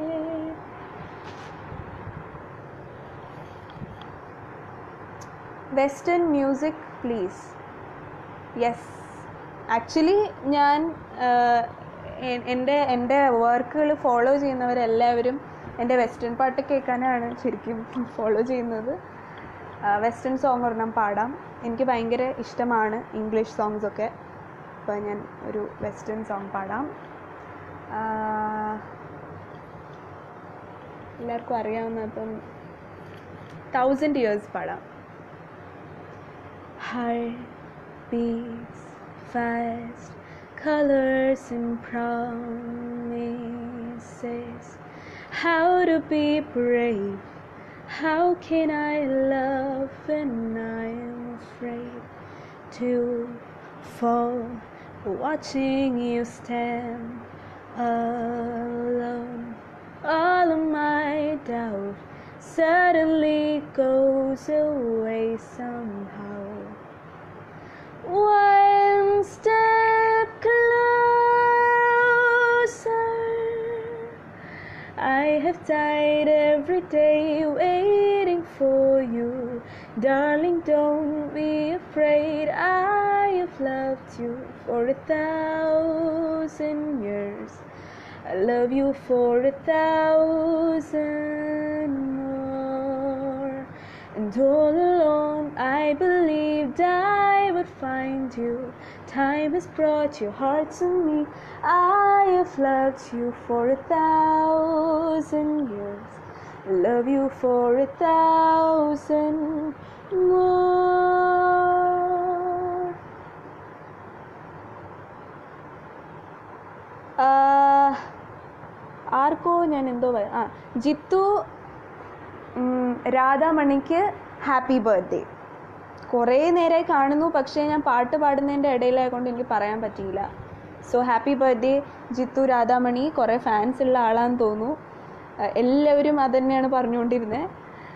western music please yes actually ഞാൻ ആഹ്, എ- എൻ്റെ എൻ്റെ വർക്കുകൾ ഫോളോ ചെയ്യുന്നവരെല്ലാവരും എൻ്റെ വെസ്റ്റേൺ പാട്ട് കേൾക്കാനാണ് ശരിക്കും ഫോളോ ചെയ്യുന്നത് വെസ്റ്റേൺ സോങ് ഒരെണ്ണം പാടാം എനിക്ക് ഭയങ്കര ഇഷ്ടമാണ് ഇംഗ്ലീഷ് സോങ്സ് ഒക്കെ അപ്പോൾ ഞാൻ ഒരു വെസ്റ്റേൺ സോങ് പാടാം ആഹ്, എല്ലാവർക്കും അറിയാവുന്ന അപ്പം തൗസൻഡ് ഇയേഴ്സ് പാടാം Heart beats fast, colors and promises. How to be brave? How can I love when I'm afraid to fall? Watching you stand alone, all of my doubt suddenly goes away somehow. One step closer. I have died every day waiting for you. Darling, don't be afraid. I have loved you for a thousand years. I love you for a thousand more. And all alone, I believed I would find you. Time has brought your heart to me. I have loved you for a thousand years. I love you for a thousand more. ആഹ്, ആർക്കോ ഞാൻ എന്തോ പ- ആ ജിത്തു ഉം, രാധാമണിക്ക് happy birthday കുറേ നേരമായി കാണുന്നു പക്ഷേ ഞാൻ പാട്ട് പാടുന്നതിൻ്റെ ഇടയിലായതുകൊണ്ട് എനിക്ക് പറയാൻ പറ്റിയില്ല so happy birthday Jithu Radhamani കുറേ ഫാൻസ് ഉള്ള ആളാന്ന് തോന്നുന്നു ആഹ്, എല്ലാവരും അത് തന്നെയാണ് പറഞ്ഞുകൊണ്ടിരുന്നത്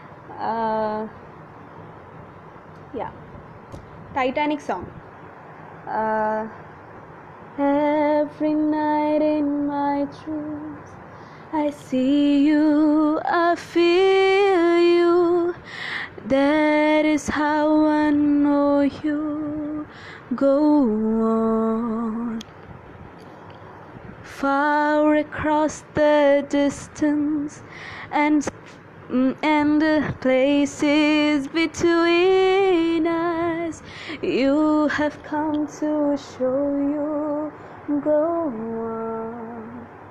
yeah Titanic song Every night in my dreams, I see you, I feel you. That is how I know you go on. Far across the distance and mm, and the places between us you have come to show you go on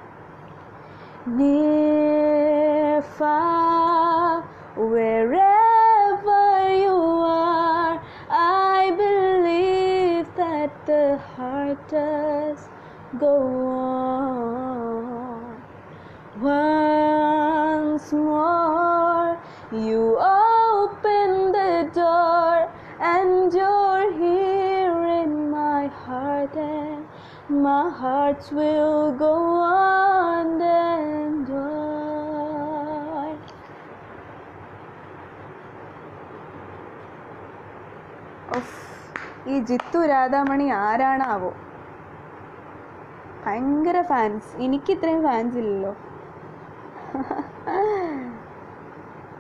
near far wherever you are I believe that the heart does go on once more you open the door and you're here in my heart and my heart will go on and on ഉഫ്, ഈ ജിത്തു രാധാമണി ആരാണാവോ ഭയങ്കര fans എനിക്ക് ഇത്രയും fans ഇല്ലല്ലോ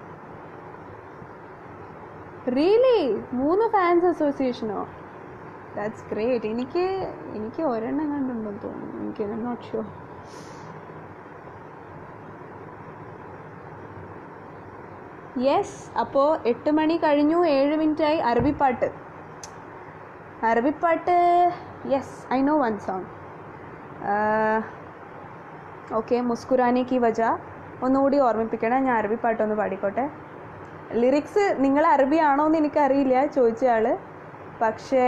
really മൂന്ന് fans അസോസിയേഷനോ that's great എനിക്ക് എനിക്ക് ഒരെണ്ണം കണ്ടുണ്ടെന്ന് തോന്നുന്നു എനിക്ക് നോട്ട് ഷുവർ യെസ് അപ്പോൾ എട്ട് മണി കഴിഞ്ഞു ഏഴ് മിനിറ്റായി അറബിപ്പാട്ട് അറബിപ്പാട്ട് yes I know one song okay മുസ്കുരാനെ കി വജ ഒന്നുകൂടി ഓർമ്മിപ്പിക്കണം ഞാൻ അറബിപ്പാട്ടൊന്ന് പാടിക്കോട്ടെ ലിറിക്സ് നിങ്ങൾ അറബി ആണോ എന്ന് എനിക്കറിയില്ല ചോദിച്ചയാൾ പക്ഷേ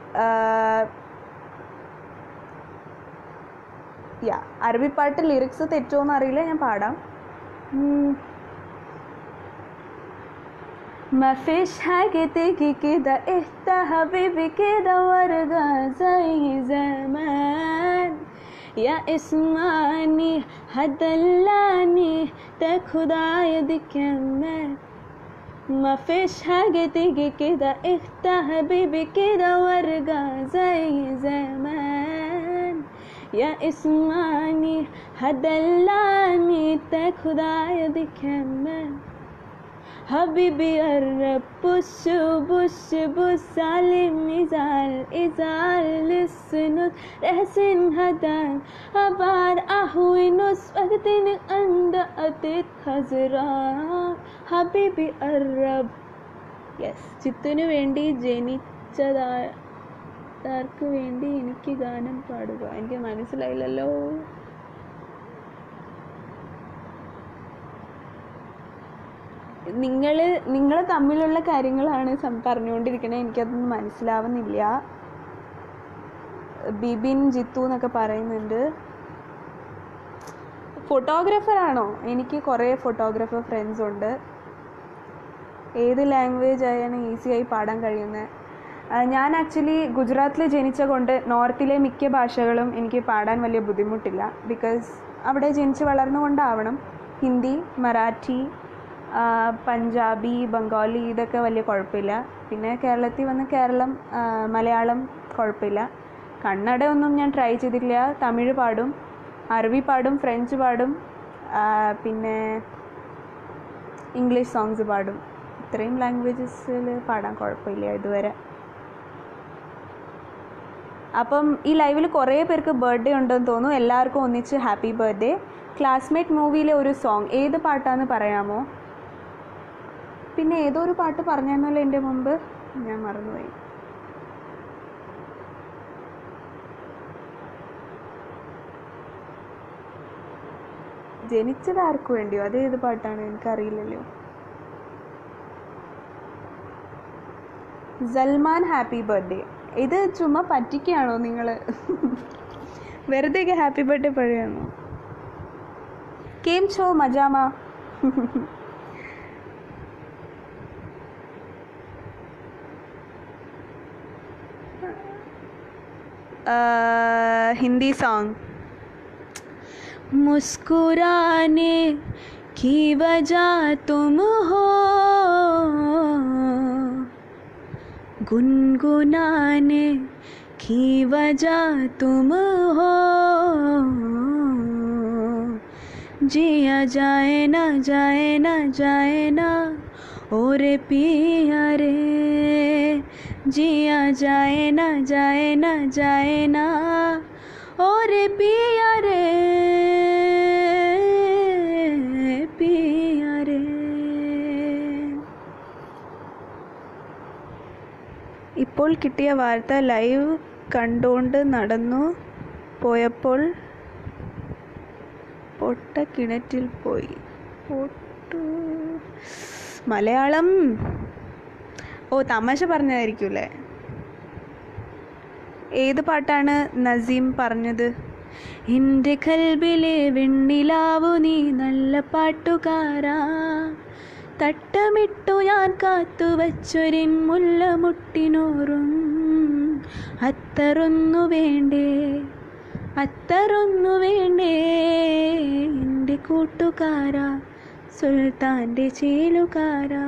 യാ അറബിപ്പാട്ട് ലിറിക്സ് തെറ്റുമോ അറിയില്ല ഞാൻ പാടാം ഉം. ما فيش حاجة تيجي كده اهدى حبيبي كده وارجع زي زمان يا اسمعني هدلعني تاخد عيدي كمان ما فيش حاجة تيجي كده اهدى حبيبي كده وارجع زي زمان يا اسمعني هدلعني تاخد عيدي كمان حبيبي قرب بص بص بص على الميزان ازعل للسنوس راسن هدان أبعد أهوي نص وقتني عند أتيت خزران حبيبي قرب യെസ് ചിത്തുവിന് വേണ്ടി ജനിച്ചതാർക്ക് വേണ്ടി എനിക്ക് ഗാനം പാടുക എനിക്ക് മനസ്സിലായില്ലല്ലോ നിങ്ങൾ നിങ്ങൾ തമ്മിലുള്ള കാര്യങ്ങളാണ് സം- പറഞ്ഞുകൊണ്ടിരിക്കണത് എനിക്കതൊന്നും മനസ്സിലാവുന്നില്ല ബിബിൻ ജിത്തു എന്നൊക്കെ പറയുന്നുണ്ട് ഫോട്ടോഗ്രാഫർ ആണോ എനിക്ക് കുറേ ഫോട്ടോഗ്രാഫർ ഫ്രണ്ട്സ് ഉണ്ട് ഏത് ലാംഗ്വേജ് ആയാണ് ഈസിയായി പാടാൻ കഴിയുന്നത് ഞാൻ ആക്ച്വലി ഗുജറാത്തിൽ ജനിച്ച കൊണ്ട് നോർത്തിലെ മിക്ക ഭാഷകളും എനിക്ക് പാടാൻ വലിയ ബുദ്ധിമുട്ടില്ല ബിക്കോസ് അവിടെ ജനിച്ച് വളർന്നുകൊണ്ടാവണം ഹിന്ദി മറാഠി ആ, പഞ്ചാബി ബംഗാളി ഇതൊക്കെ വലിയ കുഴപ്പമില്ല പിന്നെ കേരളത്തിൽ വന്ന് കേരളം ആ, മലയാളം കുഴപ്പമില്ല കന്നഡ ഒന്നും ഞാൻ ട്രൈ ചെയ്തിട്ടില്ല തമിഴ് പാടും അറബി പാടും ഫ്രഞ്ച് പാടും ആ, പിന്നെ ഇംഗ്ലീഷ് സോങ്സ് പാടും ഇത്രയും ലാംഗ്വേജസിൽ പാടാൻ കുഴപ്പമില്ല ഇതുവരെ അപ്പം ഈ ലൈവിൽ കുറേ പേർക്ക് ബർത്ത്ഡേ ഉണ്ടെന്ന് തോന്നുന്നു എല്ലാവർക്കും ഒന്നിച്ച് ഹാപ്പി ബർത്ത്ഡേ ക്ലാസ്മേറ്റ് മൂവിയിലെ ഒരു സോങ് ഏത് പാട്ടാന്ന് പറയാമോ പിന്നെ ഏതോ ഒരു പാട്ട് പറഞ്ഞല്ലോ എൻ്റെ മുമ്പ് ഞാൻ മറന്നുപോയി ജനിച്ചത് ആർക്ക് വേണ്ടിയോ അത് ഏത് പാട്ടാണ് എനിക്കറിയില്ലല്ലോ സൽമാൻ ഹാപ്പി ബർത്ത്ഡേ ഇത് ചുമ്മാ പറ്റിക്കുകയാണോ നിങ്ങൾ വെറുതെയൊക്കെ ഹാപ്പി ബർത്ത്ഡേ പറയുകയാണോ കേം ഛോ മജാമ ഹിന്ദി സോങ് मुस्कुराने की वजह तुम हो गुनगुनाने की वजह तुम हो जिया जाए ना जाए ना जाए ना और पिया रे जिया जाए ना जाए ना जाए ना और पिया रे पिया रे ഇപ്പോൾ കിട്ടിയ വാർത്ത ലൈവ് കണ്ടുകൊണ്ട് നടന്നു പോയപ്പോൾ പൊട്ട കിണറ്റിൽ പോയി പൊട്ടു മലയാളം ഓ തമാശ പറഞ്ഞതായിരിക്കൂലേ ഏത് പാട്ടാണ് നസീം പറഞ്ഞത് എൻ്റെ കൽബിലെ വെണ്ണിലാവു നീ നല്ല പാട്ടുകാരാ തട്ടമിട്ടു ഞാൻ കാത്തുവച്ചൊരിൻ മുല്ലമുട്ടിനോറും അത്തറൊന്നു വേണ്ടേ അത്തറൊന്നു വേണ്ടേ എൻ്റെ കൂട്ടുകാരാ സുൽത്താൻ്റെ ചേലുകാരാ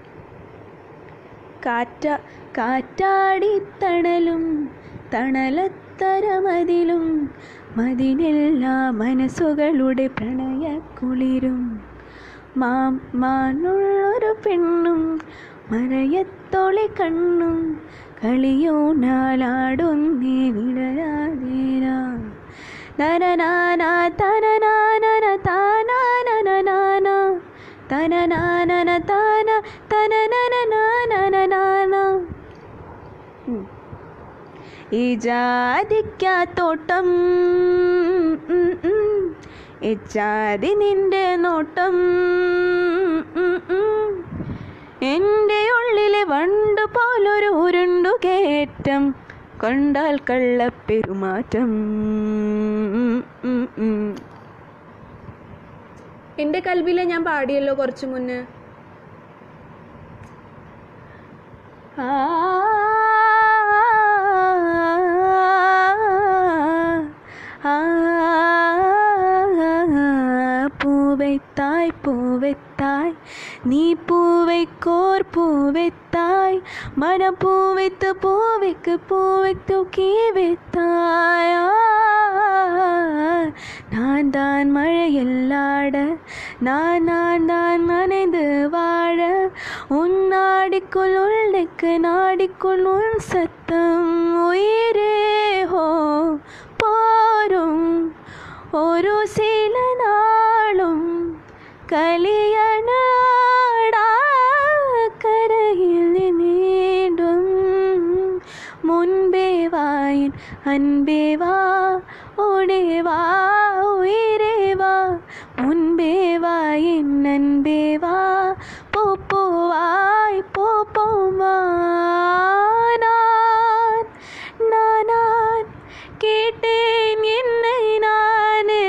കാറ്റ കാറ്റാടിത്തണലും തണലത്തരമതിലും മതിനെല്ലാ മനസ്സുകളുടെ പ്രണയക്കുളിരും മാം മാനുള്ളൊരു പെണ്ണും മറയത്തോളി കണ്ണും കളിയോണാലാടുന്നേ വിടരാതേരാ നനനാന തനനാനന താനാനനനാന തനനാനന താന തനനനനാനനനാന ഉം. ഈ ജാതിക്കാത്തോട്ടം ഉം, ഉം. ഈ ജാതി നിന്റെ നോട്ടം ഉം, ഉം. എൻ്റെ ഉള്ളിലെ വണ്ട് പോലൊരു ഉരുണ്ടു കയറ്റം കണ്ടാൽ കള്ളപ്പെരുമാറ്റം ഉം, ഉം, ഉം. എൻ്റെ കൽവിലെ ഞാൻ പാടിയല്ലോ കുറച്ചു മുന്നേ ആ ആ പൂവെത്തായ് പൂവെത്തായ് നീ പൂവെക്കോർ പൂവെത്തായ് മനം പൂവെത്ത് പൂവെക്ക് പൂവെത്തു കീവെത്തായ நான் தான் மழையில்லாட நான் நான் தான் நனைந்து வாழ உன் நாடிக்குள் உள்ளுக்கு நாடிக்குள் உன் சத்தம் உயிரே ஹோ போரும் ഒരു சில നാളും കലിയനാടാ കരയിൽ നീണ്ടും മുൻപേ വായിൻ അൻപേ വാ ഓടേ വാ ഉയരേ വാ മുൻപേ വായിൻ അൻപേ വാ പൂപ്പൂവായ് പൂപ്പൂമാ நான் நான் கேட்டேன் என்னை நானே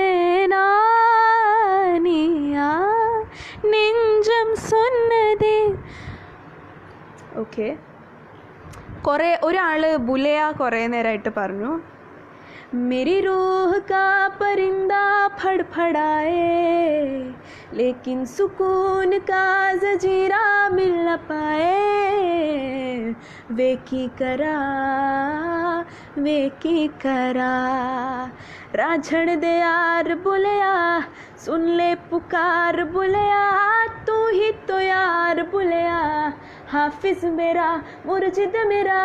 நானியா നെഞ്ചം சொன்னதே ഓക്കെ കുറേ ഒരാൾ ബുലയ കുറേ നേരമായിട്ട് പറഞ്ഞു मेरी रूह का परिंदा फड़फड़ाए लेकिन सुकून का जजीरा मिल न पाए वे की करा वे की करा राझण दे यार बुलया सुन ले पुकार बुलया तू ही तो यार बुलया हाफिज मेरा मुर्जिद मेरा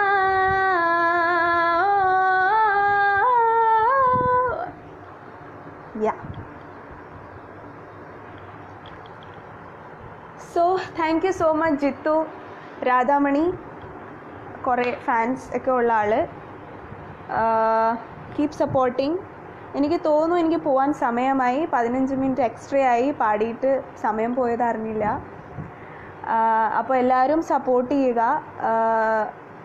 yeah so thank you so much Jithu Radhamani കുറേ ഫാൻസ് ഒക്കെ ഉള്ള ആൾ കീപ് സപ്പോർട്ടിങ് എനിക്ക് തോന്നുന്നു എനിക്ക് പോകാൻ സമയമായി പതിനഞ്ച് മിനിറ്റ് എക്സ്ട്രാ ആയി പാടിയിട്ട് സമയം പോയത് അറിഞ്ഞില്ല അപ്പോൾ എല്ലാവരും സപ്പോർട്ട് ചെയ്യുക ആഹ്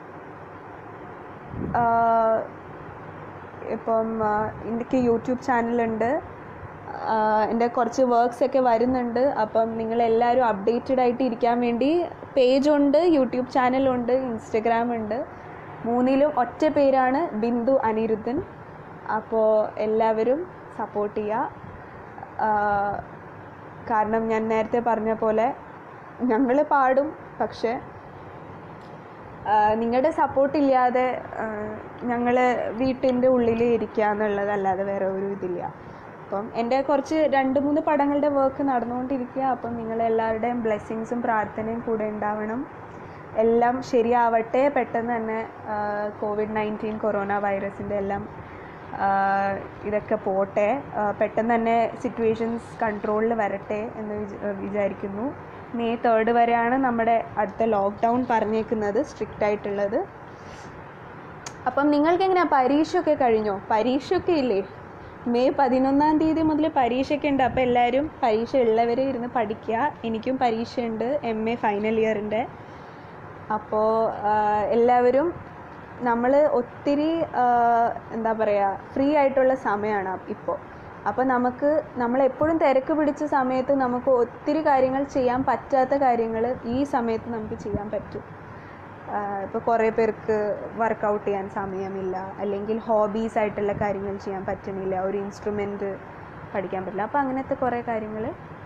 ആഹ് ഇപ്പം ആഹ് എനിക്ക് യൂട്യൂബ് ചാനലുണ്ട് എൻ്റെ കുറച്ച് വർക്ക്സ് ഒക്കെ വരുന്നുണ്ട് അപ്പം നിങ്ങളെല്ലാവരും അപ്ഡേറ്റഡ് ആയിട്ട് ഇരിക്കാൻ വേണ്ടി പേജുണ്ട് യൂട്യൂബ് ചാനലുണ്ട് ഇൻസ്റ്റഗ്രാം ഉണ്ട് മൂന്നിലും ഒറ്റ പേരാണ് ബിന്ദു അനിരുദ്ധൻ അപ്പോൾ എല്ലാവരും സപ്പോർട്ട് ചെയ്യുക ആഹ് കാരണം ഞാൻ നേരത്തെ പറഞ്ഞ പോലെ ഞങ്ങൾ പാടും പക്ഷേ നിങ്ങളുടെ സപ്പോർട്ട് ഇല്ലാതെ ഞങ്ങൾ വീട്ടിൻ്റെ ഉള്ളിൽ ഇരിക്കുക എന്നുള്ളതല്ലാതെ വേറെ ഒരു ഇതില്ല അപ്പം എൻ്റെ കുറച്ച് രണ്ട് മൂന്ന് പടങ്ങളുടെ വർക്ക് നടന്നുകൊണ്ടിരിക്കുക അപ്പം നിങ്ങളെല്ലാവരുടെയും ബ്ലെസ്സിങ്സും പ്രാർത്ഥനയും കൂടെ ഉണ്ടാവണം എല്ലാം ശരിയാവട്ടെ പെട്ടെന്ന് തന്നെ കോവിഡ് നയൻറ്റീൻ കൊറോണ വൈറസിൻ്റെ എല്ലാം ആ, ഇതൊക്കെ പോട്ടെ ആ, പെട്ടെന്ന് തന്നെ സിറ്റുവേഷൻസ് കൺട്രോളിൽ വരട്ടെ എന്ന് വിച- വിചാരിക്കുന്നു മെയ് തേർഡ് വരെയാണ് നമ്മുടെ അടുത്ത ലോക്ക്ഡൗൺ പറഞ്ഞേക്കുന്നത് സ്ട്രിക്റ്റ് ആയിട്ടുള്ളത് അപ്പം നിങ്ങൾക്ക് എങ്ങനെയാ പരീക്ഷയൊക്കെ കഴിഞ്ഞോ പരീക്ഷയൊക്കെ ഇല്ലേ മെയ് പതിനൊന്നാം തീയതി മുതൽ പരീക്ഷയൊക്കെ ഉണ്ട് അപ്പോൾ എല്ലാവരും പരീക്ഷ ഉള്ളവർ ഇരുന്ന് പഠിക്കുക എനിക്കും പരീക്ഷയുണ്ട് എം എ ഫൈനൽ ഇയറിൻ്റെ അപ്പോൾ എല്ലാവരും നമ്മൾ ഒത്തിരി ആ, എന്താ പറയുക ഫ്രീ ആയിട്ടുള്ള സമയമാണ് ഇപ്പോൾ അപ്പോൾ നമുക്ക് നമ്മളെപ്പോഴും തിരക്ക് പിടിച്ച സമയത്ത് നമുക്ക് ഒത്തിരി കാര്യങ്ങൾ ചെയ്യാൻ പറ്റാത്ത കാര്യങ്ങൾ ഈ സമയത്ത് നമുക്ക് ചെയ്യാൻ പറ്റും ഇപ്പോൾ കുറേ പേർക്ക് വർക്കൗട്ട് ചെയ്യാൻ സമയമില്ല അല്ലെങ്കിൽ ഹോബീസ് ആയിട്ടുള്ള കാര്യങ്ങൾ ചെയ്യാൻ പറ്റുന്നില്ല ഒരു ഇൻസ്ട്രുമെൻറ്റ് പഠിക്കാൻ പറ്റില്ല അപ്പോൾ അങ്ങനത്തെ കുറേ കാര്യങ്ങൾ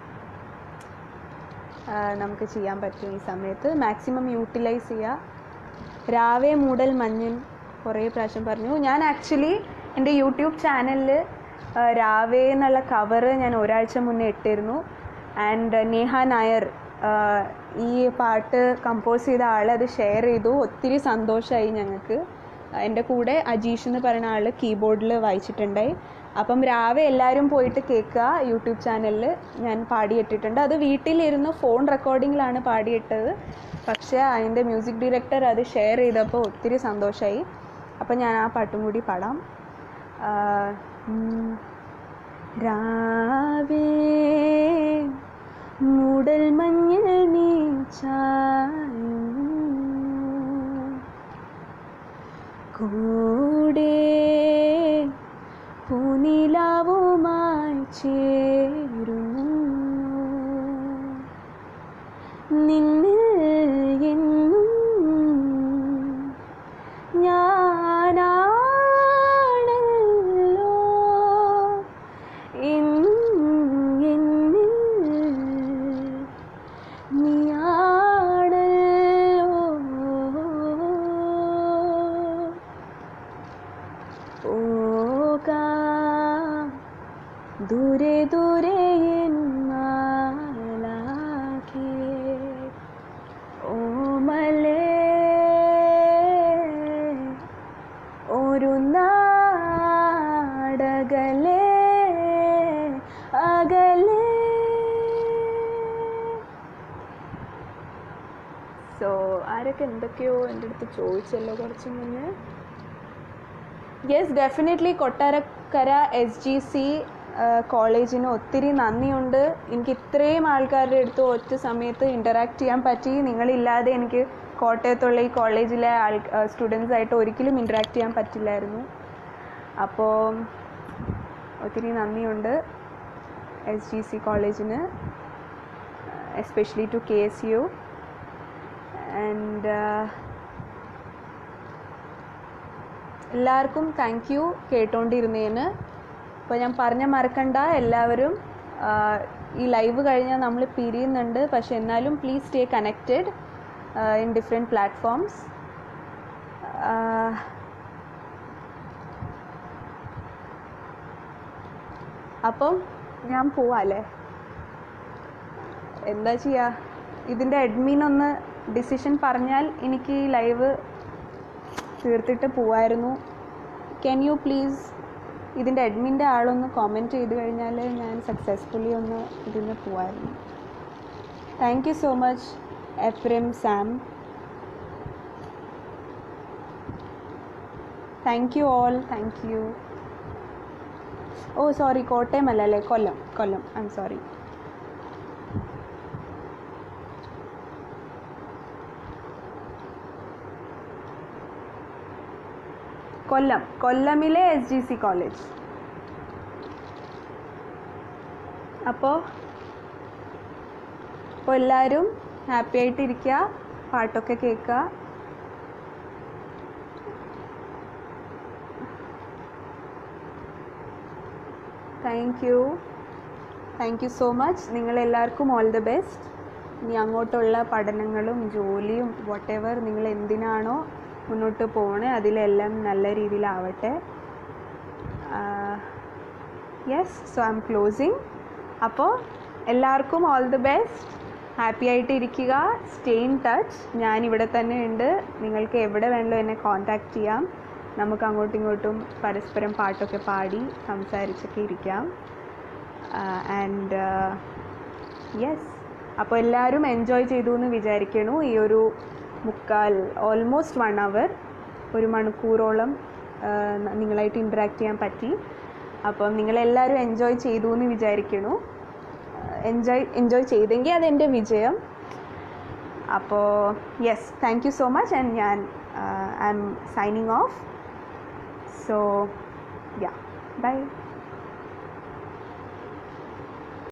നമുക്ക് ചെയ്യാൻ പറ്റും ഈ സമയത്ത് മാക്സിമം യൂട്ടിലൈസ് ചെയ്യുക രാവേ മൂടൽ മഞ്ഞൻ കുറേ പ്രാവശ്യം പറഞ്ഞു ഞാൻ ആക്ച്വലി എൻ്റെ യൂട്യൂബ് ചാനലിൽ രാവേ എന്നുള്ള കവറ് ഞാൻ ഒരാഴ്ച മുന്നേ ഇട്ടിരുന്നു ആൻഡ് നേഹ നായർ ഈ പാട്ട് കമ്പോസ് ചെയ്ത ആൾ അത് ഷെയർ ചെയ്തു ഒത്തിരി സന്തോഷമായി ഞങ്ങൾക്ക് എൻ്റെ കൂടെ അജീഷ് എന്ന് പറയുന്ന ആൾ കീബോർഡിൽ വായിച്ചിട്ടുണ്ടായി അപ്പം രാവിലെ എല്ലാവരും പോയിട്ട് കേൾക്കുക യൂട്യൂബ് ചാനലിൽ ഞാൻ പാടിയിട്ടിട്ടുണ്ട് അത് വീട്ടിലിരുന്ന് ഫോൺ റെക്കോർഡിങ്ങിലാണ് പാടിയിട്ടത് പക്ഷേ അതിൻ്റെ മ്യൂസിക് ഡയറക്ടർ അത് ഷെയർ ചെയ്തപ്പോൾ ഒത്തിരി സന്തോഷമായി അപ്പം ഞാൻ ആ പാട്ടും കൂടി പാടാം ആ, ഉം. രാവേ മൂടൽ മഞ്ഞിൽ നീ ചായും കൂടെ പൂനിലാവുമായി ചേരുന്നു നിന്നിൽ എന്നും ഞാനാണല്ലോ എന്നും എന്നിൽ നീയാണല്ലോ പോകാം ദൂരെ ദൂരെ എന്നാലാകെ ഓമലേ ഒരു നാടകലേ അകലേ സോ ആരൊക്കെ എന്തൊക്കെയോ എൻ്റെ അടുത്ത് ചോദിച്ചല്ലോ കുറച്ച് മുന്നേ yes definitely Kottarakkara S G C കോളേജിന് ഒത്തിരി നന്ദിയുണ്ട് എനിക്ക് ഇത്രയും ആൾക്കാരുടെ അടുത്ത് ഒറ്റ സമയത്ത് ഇൻ്ററാക്ട് ചെയ്യാൻ പറ്റി നിങ്ങളില്ലാതെ എനിക്ക് കോട്ടയത്തുള്ള ഈ കോളേജിലെ ആൾ സ്റ്റുഡൻസ് ആയിട്ട് ഒരിക്കലും ഇൻ്ററാക്ട് ചെയ്യാൻ പറ്റില്ലായിരുന്നു അപ്പോൾ ഒത്തിരി നന്ദിയുണ്ട് എസ് ജി സി കോളേജിന് especially to K S U and എല്ലാവർക്കും താങ്ക് യു കേട്ടോണ്ടിരുന്നതിന് അപ്പോൾ ഞാൻ പറഞ്ഞ മറക്കണ്ട എല്ലാവരും ആ, ഈ ലൈവ് കഴിഞ്ഞാൽ നമ്മൾ പിരിയുന്നുണ്ട് പക്ഷെ എന്നാലും please stay connected in different platforms അപ്പം ഞാൻ പോവാല്ലേ എന്താ ചെയ്യുക ഇതിൻ്റെ അഡ്മിൻ ഒന്ന് ഡിസിഷൻ പറഞ്ഞാൽ എനിക്ക് ഈ ലൈവ് തീർത്തിട്ട് പോവായിരുന്നു ക്യാൻ യു പ്ലീസ് ഇതിൻ്റെ അഡ്മിൻ്റെ ആളൊന്ന് കോമെൻറ്റ് ചെയ്ത് കഴിഞ്ഞാൽ ഞാൻ സക്സസ്ഫുള്ളി ഒന്ന് ഇതിന് പോവായിരുന്നു thank you so much Ephraim Sam thank you all thank you oh sorry Kottayam അല്ല അല്ലേ Kollam Kollam I'm sorry Kollam കൊല്ലമിലെ എസ് ജി സി കോളേജ് അപ്പോൾ അപ്പോൾ എല്ലാവരും ഹാപ്പി ആയിട്ടിരിക്കുക പാട്ടൊക്കെ കേൾക്കുക thank you thank you so much നിങ്ങളെല്ലാവർക്കും ഓൾ ദ ബെസ്റ്റ് ഇനി അങ്ങോട്ടുള്ള പഠനങ്ങളും ജോലിയും വാട്ട് എവർ നിങ്ങൾ എന്തിനാണോ മുന്നോട്ട് പോകണേ അതിലെല്ലാം നല്ല രീതിയിലാവട്ടെ yes so I'm closing അപ്പോൾ എല്ലാവർക്കും ഓൾ ദി ബെസ്റ്റ് ഹാപ്പി ആയിട്ട് ഇരിക്കുക സ്റ്റേ ഇൻ ടച്ച് ഞാൻ ഇവിടെ തന്നെ ഉണ്ട് നിങ്ങൾക്ക് എവിടെ വേണമല്ലോ എന്നെ കോൺടാക്റ്റ് ചെയ്യാം നമുക്ക് അങ്ങോട്ടും ഇങ്ങോട്ടും പരസ്പരം പാട്ടൊക്കെ പാടി സംസാരിച്ചൊക്കെ ഇരിക്കാം ആൻഡ് യെസ് അപ്പോൾ എല്ലാവരും എൻജോയ് ചെയ്തു എന്ന് വിചാരിക്കണു ഈ ഒരു മുക്കാൽ ഓൾമോസ്റ്റ് വൺ അവർ ഒരു മണിക്കൂറോളം ആ, ന- നിങ്ങളായിട്ട് ഇൻറ്ററാക്ട് ചെയ്യാൻ പറ്റി അപ്പം നിങ്ങളെല്ലാവരും എൻജോയ് ചെയ്തു എന്ന് വിചാരിക്കണു എൻജോയ് എൻജോയ് ചെയ്തെങ്കിൽ അതെൻ്റെ വിജയം അപ്പോൾ yes thank you so much and ഞാൻ I'm signing off so yeah by